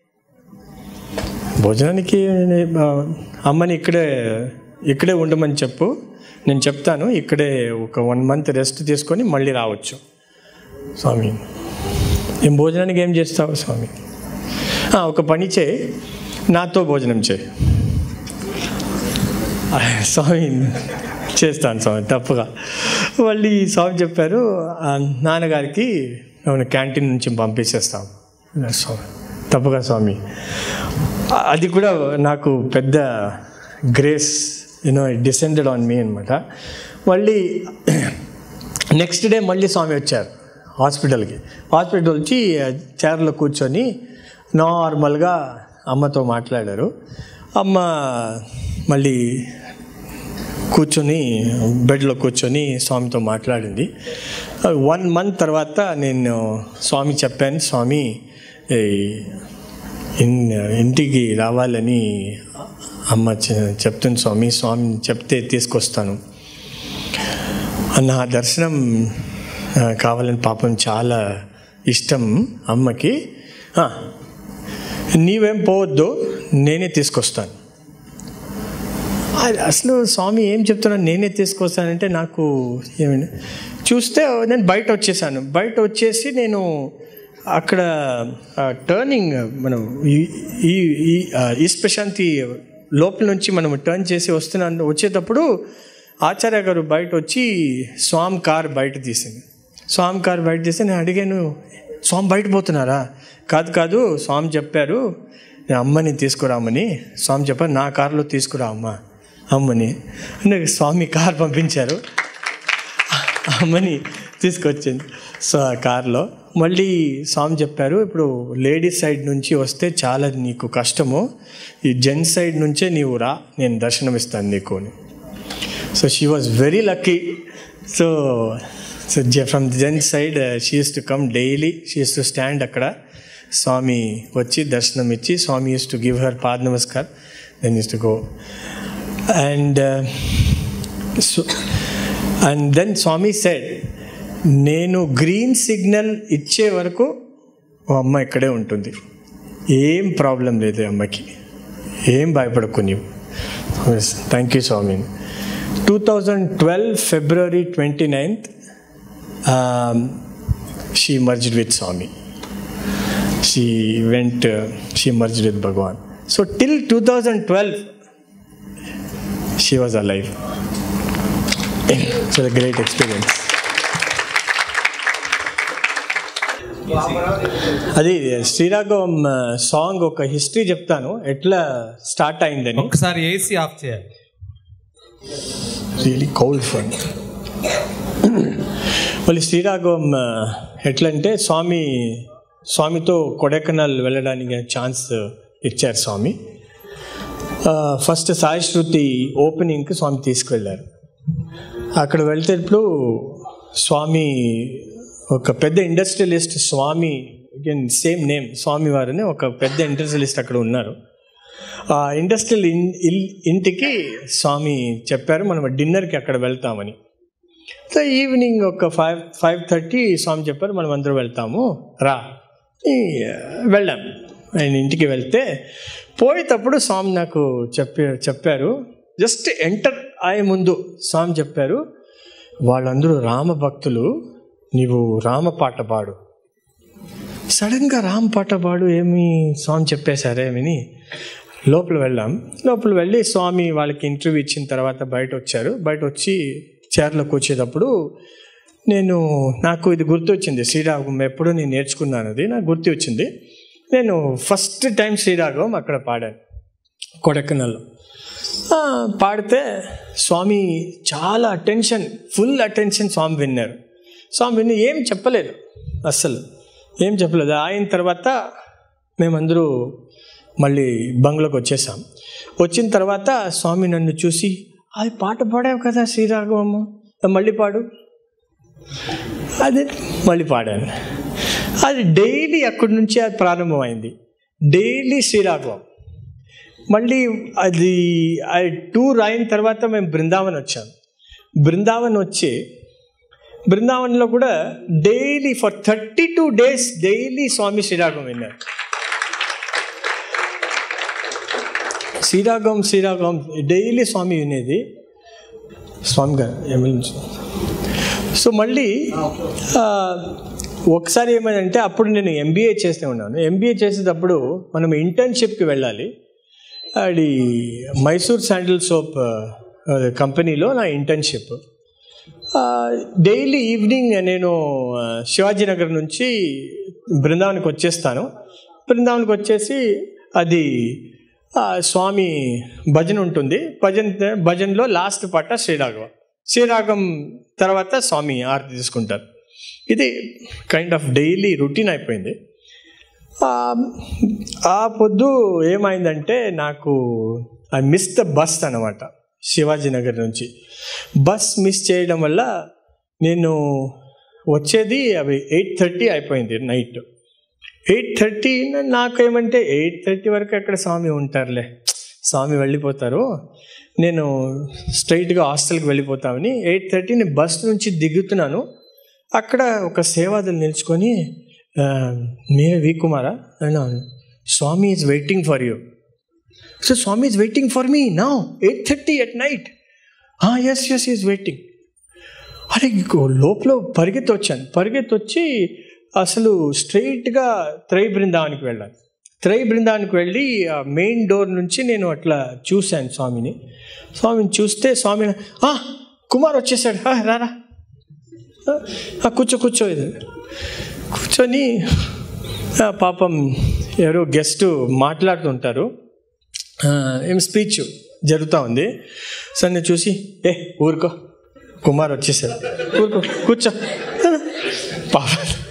భోజనానికి ఆ, అమ్మని ఇక్కడే ఇక్కడే ఉండమని చెప్పు నేను చెప్తాను ఇక్కడే ఒక వన్ మంత్ రెస్ట్ తీసుకొని మళ్ళీ రావచ్చు స్వామి ఏం భోజనానికి ఏం చేస్తావు స్వామి "ఆ, ఒక పని చేయి నాతో భోజనం చేయి ఆ, స్వామి చేస్తాను స్వామి తప్పుగా మళ్ళీ స్వామి చెప్పారు "ఆ, నాన్నగారికి ఏమైనా క్యాంటీన్ నుంచి పంపించేస్తాం స్వామి తప్పుగా స్వామి ఆ- అది కూడా నాకు పెద్ద grace you know descended on me అనమాట మళ్ళీ నెక్స్ట్ డే మళ్ళీ స్వామి వచ్చారు హాస్పిటల్కి హాస్పిటల్ వచ్చి చైర్లో కూర్చొని నార్మల్గా అమ్మతో మాట్లాడారు అమ్మ మళ్ళీ కూర్చొని బెడ్లో కూర్చొని స్వామితో మాట్లాడింది వన్ మంత్ తర్వాత నేను స్వామి చెప్పాను స్వామి ఈ ఇన్ ఇంటికి రావాలని అమ్మ చె- చెప్తుంది స్వామి స్వామి చెప్తే తీసుకొస్తాను నా దర్శనం ఆ, కావాలని పాపం చాలా ఇష్టం అమ్మకి ఆ, నీవేం పోవద్దు నేనే తీసుకొస్తాను అది అసలు స్వామి ఏం చెప్తున్నాను నేనే తీసుకొస్తానంటే నాకు ఏమైనా చూస్తే నేను బయట వచ్చేసాను బయట వచ్చేసి నేను అక్కడ టర్నింగ్ మనం ఈ- ఈ ఈ ఆ, ఈస్ట్ ప్రశాంతి లోపల నుంచి మనం టర్న్ చేసి వస్తున్నాను వచ్చేటప్పుడు ఆచార్య గారు బయట వచ్చి స్వామి కార్ బయట తీసింది స్వామి కార్ బయట తీసి నేను అడిగాను స్వామి బయట పోతున్నారా కాదు కాదు స్వామి చెప్పారు "నేను అమ్మని తీసుకురామని స్వామి చెప్పారు నా కారులో తీసుకురా అమ్మ అమ్మని అంటే స్వామి కార్ పంపించారు అమ్మని తీసుకొచ్చింది సో ఆ కార్లో మళ్ళీ స్వామి చెప్పారు ఇప్పుడు లేడీస్ సైడ్ నుంచి వస్తే చాలా నీకు కష్టము ఈ జెంట్స్ సైడ్ నుంచే నీవు రా నేను దర్శనం ఇస్తాను నీకు అని so she was very lucky so so from gents side she used to come daily she used to stand అక్కడ స్వామి వచ్చి దర్శనం ఇచ్చి Swami used to give her pada namaskar then used to go and so and then Swami said నేను green signal ఇచ్చే వరకు ఓ అమ్మ ఇక్కడే ఉంటుంది ఏం ప్రాబ్లం లేదు అమ్మకి ఏం భయపడకు నీవు thank you Swami two thousand twelve February twenty ninth she merged with Swami she went she merged with Bhagavan so till two thousand twelve she was a life so great experience అది శ్రీరాఘవం సాంగ్ ఒక హిస్టరీ చెప్తాను ఎట్లా start అయిందని ఒక్కసారి AC off చేయాలి really could fun మళ్ళీ శ్రీరాఘవం ఆ, ఎట్లంటే స్వామి స్వామితో కొడైకెనాల్ వెళ్ళడానికి ఛాన్స్ ఇచ్చారు స్వామి ఆ, ఫస్ట్ సాయి శృతి ఓపెనింగ్కి స్వామి తీసుకువెళ్ళారు అక్కడ వెళ్తేప్పుడు స్వామి ఒక పెద్ద industrialist Swami again same name Swami వారని ఒక పెద్ద ఇండస్ట్రియలిస్ట్ అక్కడ ఉన్నారు ఆ ఇండస్ట్రియల్ ఇన్ ఇల్ ఇంటికి స్వామి చెప్పారు మనం డిన్నర్కి అక్కడ వెళ్తామని సో ఈవినింగ్ ఒక ఫైవ్ ఫైవ్ థర్టీ స్వామి చెప్పారు మనం అందరూ వెళ్తాము రా ఈ, వెళ్ళాం ఆయన ఇంటికి వెళ్తే పోయేటప్పుడు స్వామి నాకు చెప్పి చెప్పారు జస్ట్ ఎంటర్ అయ్యే ముందు స్వామి చెప్పారు వాళ్ళందరూ రామ భక్తులు నీవు రామ పాట పాడు సడన్గా రామ్ పాట పాడు ఏమి స్వామి చెప్పేశారేమని లోపల వెళ్ళాం లోపల వెళ్ళి స్వామి వాళ్ళకి ఇంటర్వ్యూ ఇచ్చిన తర్వాత బయట వచ్చారు బయట వచ్చి చైర్లో కూర్చేటప్పుడు నేను నాకు ఇది గుర్తొచ్చింది శ్రీరాగం ఎప్పుడూ నేను నేర్చుకున్నాను అది నాకు గుర్తు వచ్చింది నేను ఫస్ట్ టైం శ్రీరాగం అక్కడ పాడాను కొడైకెనాల్లో ఆ, పాడితే స్వామి చాలా అటెన్షన్ ఫుల్ అటెన్షన్ స్వామి విన్నారు స్వామి విని ఏం చెప్పలేదు అస్సలు ఏం చెప్పలేదు అయిన తర్వాత మేమందరూ మళ్ళీ బంగ్లోకి వచ్చేసాం వచ్చిన తర్వాత స్వామి నన్ను చూసి అది పాట పాడావు కదా శ్రీరాఘవమ్మ మళ్ళీ పాడు అది మళ్ళీ పాడాను అది డైలీ అక్కడి నుంచి అది ప్రారంభమైంది డైలీ శ్రీరాఘవం మళ్ళీ అది అది టూర్ అయిన తర్వాత మేము బృందావన్ వచ్చాం బృందావన్ వచ్చి బృందావన్లో కూడా daily for thirty two days daily Swami Sriragam విన్నారు శ్రీరాగం శ్రీరాగం డైలీ స్వామి వినేది స్వామి గారు ఎమ్మెల్యే సో మళ్ళీ ఆ, ఒకసారి ఏమైందంటే అప్పుడు నేను ఎంబీఏ చేస్తూ ఉన్నాను ఎంబీఏ చేసేటప్పుడు మనం ఇంటర్న్షిప్కి వెళ్ళాలి అది మైసూర్ శాండిల్ సోప్ కంపెనీలో నా ఇంటర్న్షిప్ డైలీ ఈవినింగ్ నేను ఆ, శివాజీనగర్ నుంచి బృందావనికి వచ్చేస్తాను బృందావనికి వచ్చేసి అది ఆ, స్వామి భజన ఉంటుంది భజన భజనలో లాస్ట్ పాట శ్రీరాఘవ శ్రీరాగం తర్వాత స్వామి ఆరతి తీసుకుంటారు ఇది కైండ్ ఆఫ్ డైలీ రొటీన్ అయిపోయింది ఆ, ఆ పొద్దు ఏమైందంటే నాకు ఐ మిస్ ద బస్ అనమాట శివాజీనగర్ నుంచి బస్ మిస్ చేయడం వల్ల నేను వచ్చేది అవి ఎయిట్ థర్టీ అయిపోయింది నైట్ ఎయిట్ థర్టీ నాకేమంటే ఎయిట్ థర్టీ వరకు అక్కడ స్వామి ఉంటారులే స్వామి వెళ్ళిపోతారు నేను స్ట్రైట్గా హాస్టల్కి వెళ్ళిపోతామని ఎయిట్ థర్టీ నేను బస్ నుంచి దిగుతున్నాను అక్కడ ఒక సేవాదులు నిల్చుకొని "ఆ, మీరే వి కుమారా అన్నాను Swami is waiting for you so Swami is waiting for me now eight thirty at night S S is waiting అరే ఇంకో లోపల పరిగెత్తి వచ్చాను పరిగెత్తి వచ్చి అసలు స్ట్రైట్గా త్రై బృందావనికి వెళ్ళాను త్రై బృందావనికి వెళ్ళి ఆ మెయిన్ డోర్ నుంచి నేను అట్లా చూశాను స్వామిని స్వామిని చూస్తే స్వామి "ఆ, కుమార్ వచ్చేసాడు "ఆ, రారా "ఆ, కూర్చో కూర్చో ఇది కూర్చొని "ఆ, పాపం ఎవరో గెస్ట్ మాట్లాడుతుంటారు ఆ, ఏం స్పీచ్ జరుగుతూ ఉంది సో నేను చూసి ఏ ఊరుకో కుమార్ వచ్చేసాడు ఊరుకో కూర్చో పాప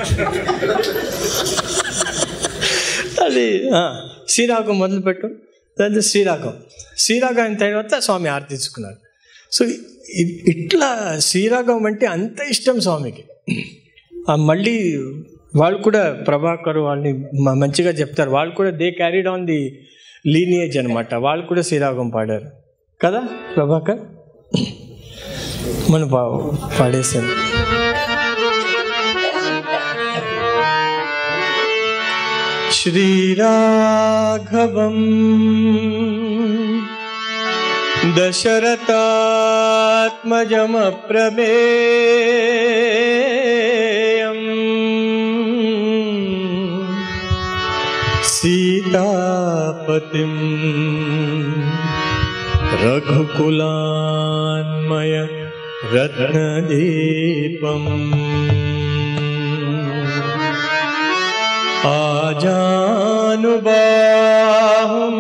అది ఆ, శ్రీరాగం మొదలుపెట్టు దాంతో శ్రీరాగం శ్రీరాగం అయిన తర్వాత స్వామి ఆరతి తీసుకున్నారు సో ఇ- ఇట్లా శ్రీరాగం అంటే అంత ఇష్టం స్వామికి ఆ మళ్ళీ వాళ్ళు కూడా ప్రభాకర్ వాళ్ళని మ- మంచిగా చెప్తారు వాళ్ళు కూడా they carried on the lineage అనమాట వాళ్ళు కూడా శ్రీరాగం పాడారు కదా ప్రభాకర్ మనం పా పాడేసాను శ్రీరాఘవం దశరథాత్మజమప్రమేయం సీతాపతిం రఘుకులాన్మయ రత్నదీపం ఆజానుబాహం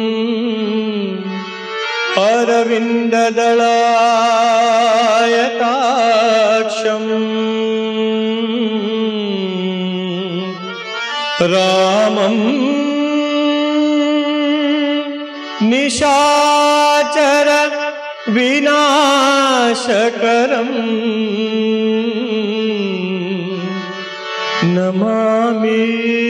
అరవిందదళాయతాక్షం రామం నిశాచర వినాశకరం నమామి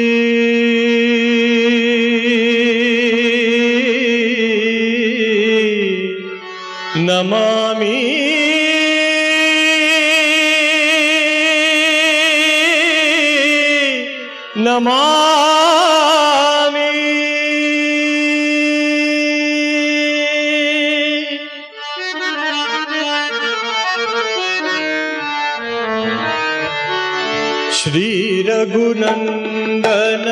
నమామి నమామి श्रीरघुनन्दन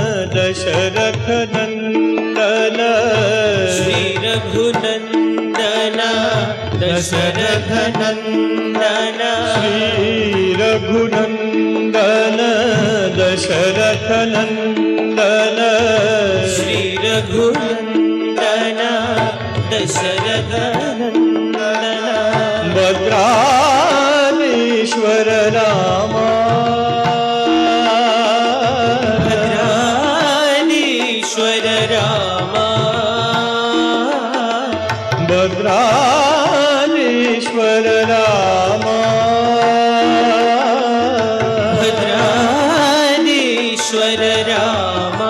दशरथनन्दन श्रीरघुनन्दन दशरथनन्दन श्रीरघुनन्दन दशरथनन्दन श्रीरघुनन्दन दशरथनन्दन भद्राणीश्वर रामा भद्राणीश्वर रामा भद्राणीश्वर रामा भद्राणीश्वर रामा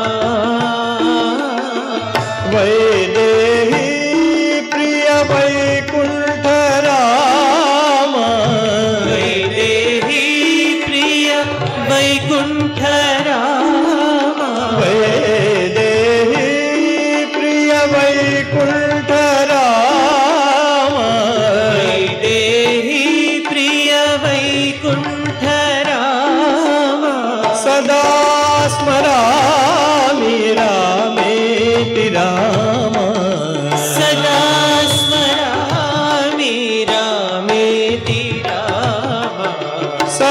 वैदेही प्रिय वैकुण्ठ राम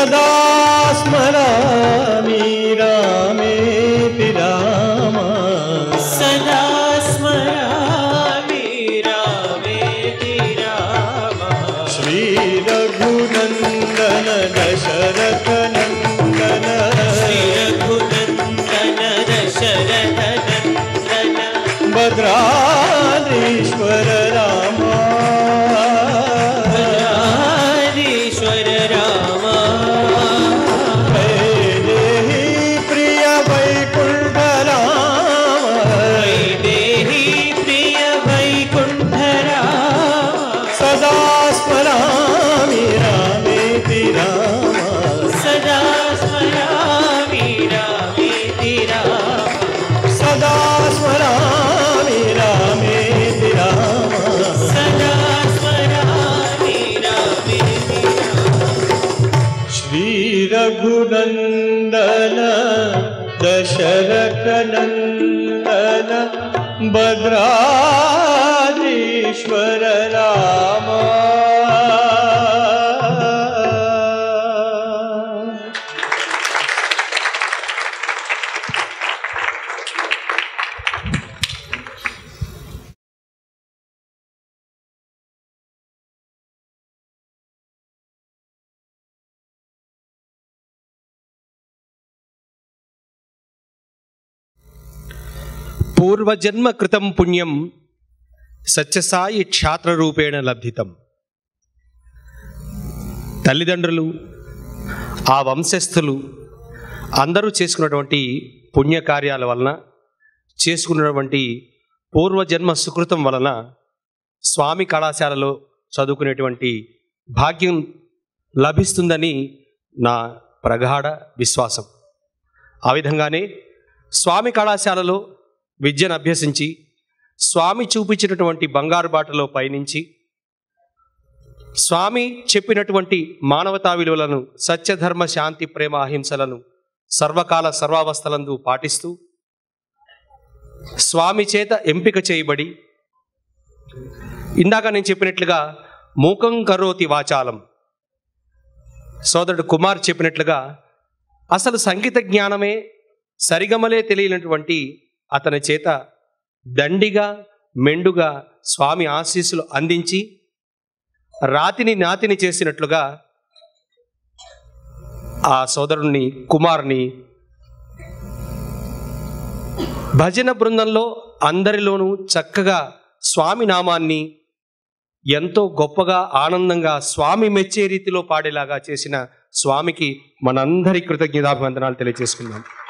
सदा स्मरामि रामेति राम सदा स्मरामि रामेति राम श्रीरघुनन्दन दशरथनन्दन श्रीरघुनन्दन दशरथनन्दन भद्राधीश्वर राम राधीश्वर राम देहि प्रिय वैकुण्ठ राम देहि प्रिय वैकुण्ठ राम सदा स्मरामि रामेति राम सदा स्मरामि रामेति राम सदा स्मरामि रामेति राम सदा स्मरामि रामेति राम श्रीरघुनन्दन दशरथनन्दन भद्राधीश्वर राम పూర్వజన్మ కృతం పుణ్యం సత్యసాయి క్షాత్రరూపేణ లబ్ధితం తల్లిదండ్రులు ఆ వంశస్థులు అందరూ చేసుకున్నటువంటి పుణ్యకార్యాల వలన చేసుకున్నటువంటి పూర్వజన్మ సుకృతం వలన స్వామి కళాశాలలో చదువుకునేటువంటి భాగ్యం లభిస్తుందని నా ప్రగాఢ విశ్వాసం ఆ విధంగానే స్వామి కళాశాలలో విద్యను అభ్యసించి స్వామి చూపించినటువంటి బంగారు బాటలో పయనించి స్వామి చెప్పినటువంటి మానవతా విలువలను సత్యధర్మ శాంతి ప్రేమ అహింసలను సర్వకాల సర్వావస్థలందు పాటిస్తూ స్వామి చేత ఎంపిక చేయబడి ఇందాక నేను చెప్పినట్లుగా మూకం కరోతి వాచాలం సోదరుడు కుమార్ చెప్పినట్లుగా అసలు సంగీత జ్ఞానమే సరిగమలే తెలియనటువంటి అతని చేత దండిగా మెండుగా స్వామి ఆశీస్సులు అందించి రాతిని నాతిని చేసినట్లుగా ఆ సోదరుణ్ణి కుమార్ని భజన బృందంలో అందరిలోనూ చక్కగా స్వామి నామాన్ని ఎంతో గొప్పగా ఆనందంగా స్వామి మెచ్చే రీతిలో పాడేలాగా చేసిన స్వామికి మనందరి కృతజ్ఞతాభివందనాలు తెలియజేసుకుందాం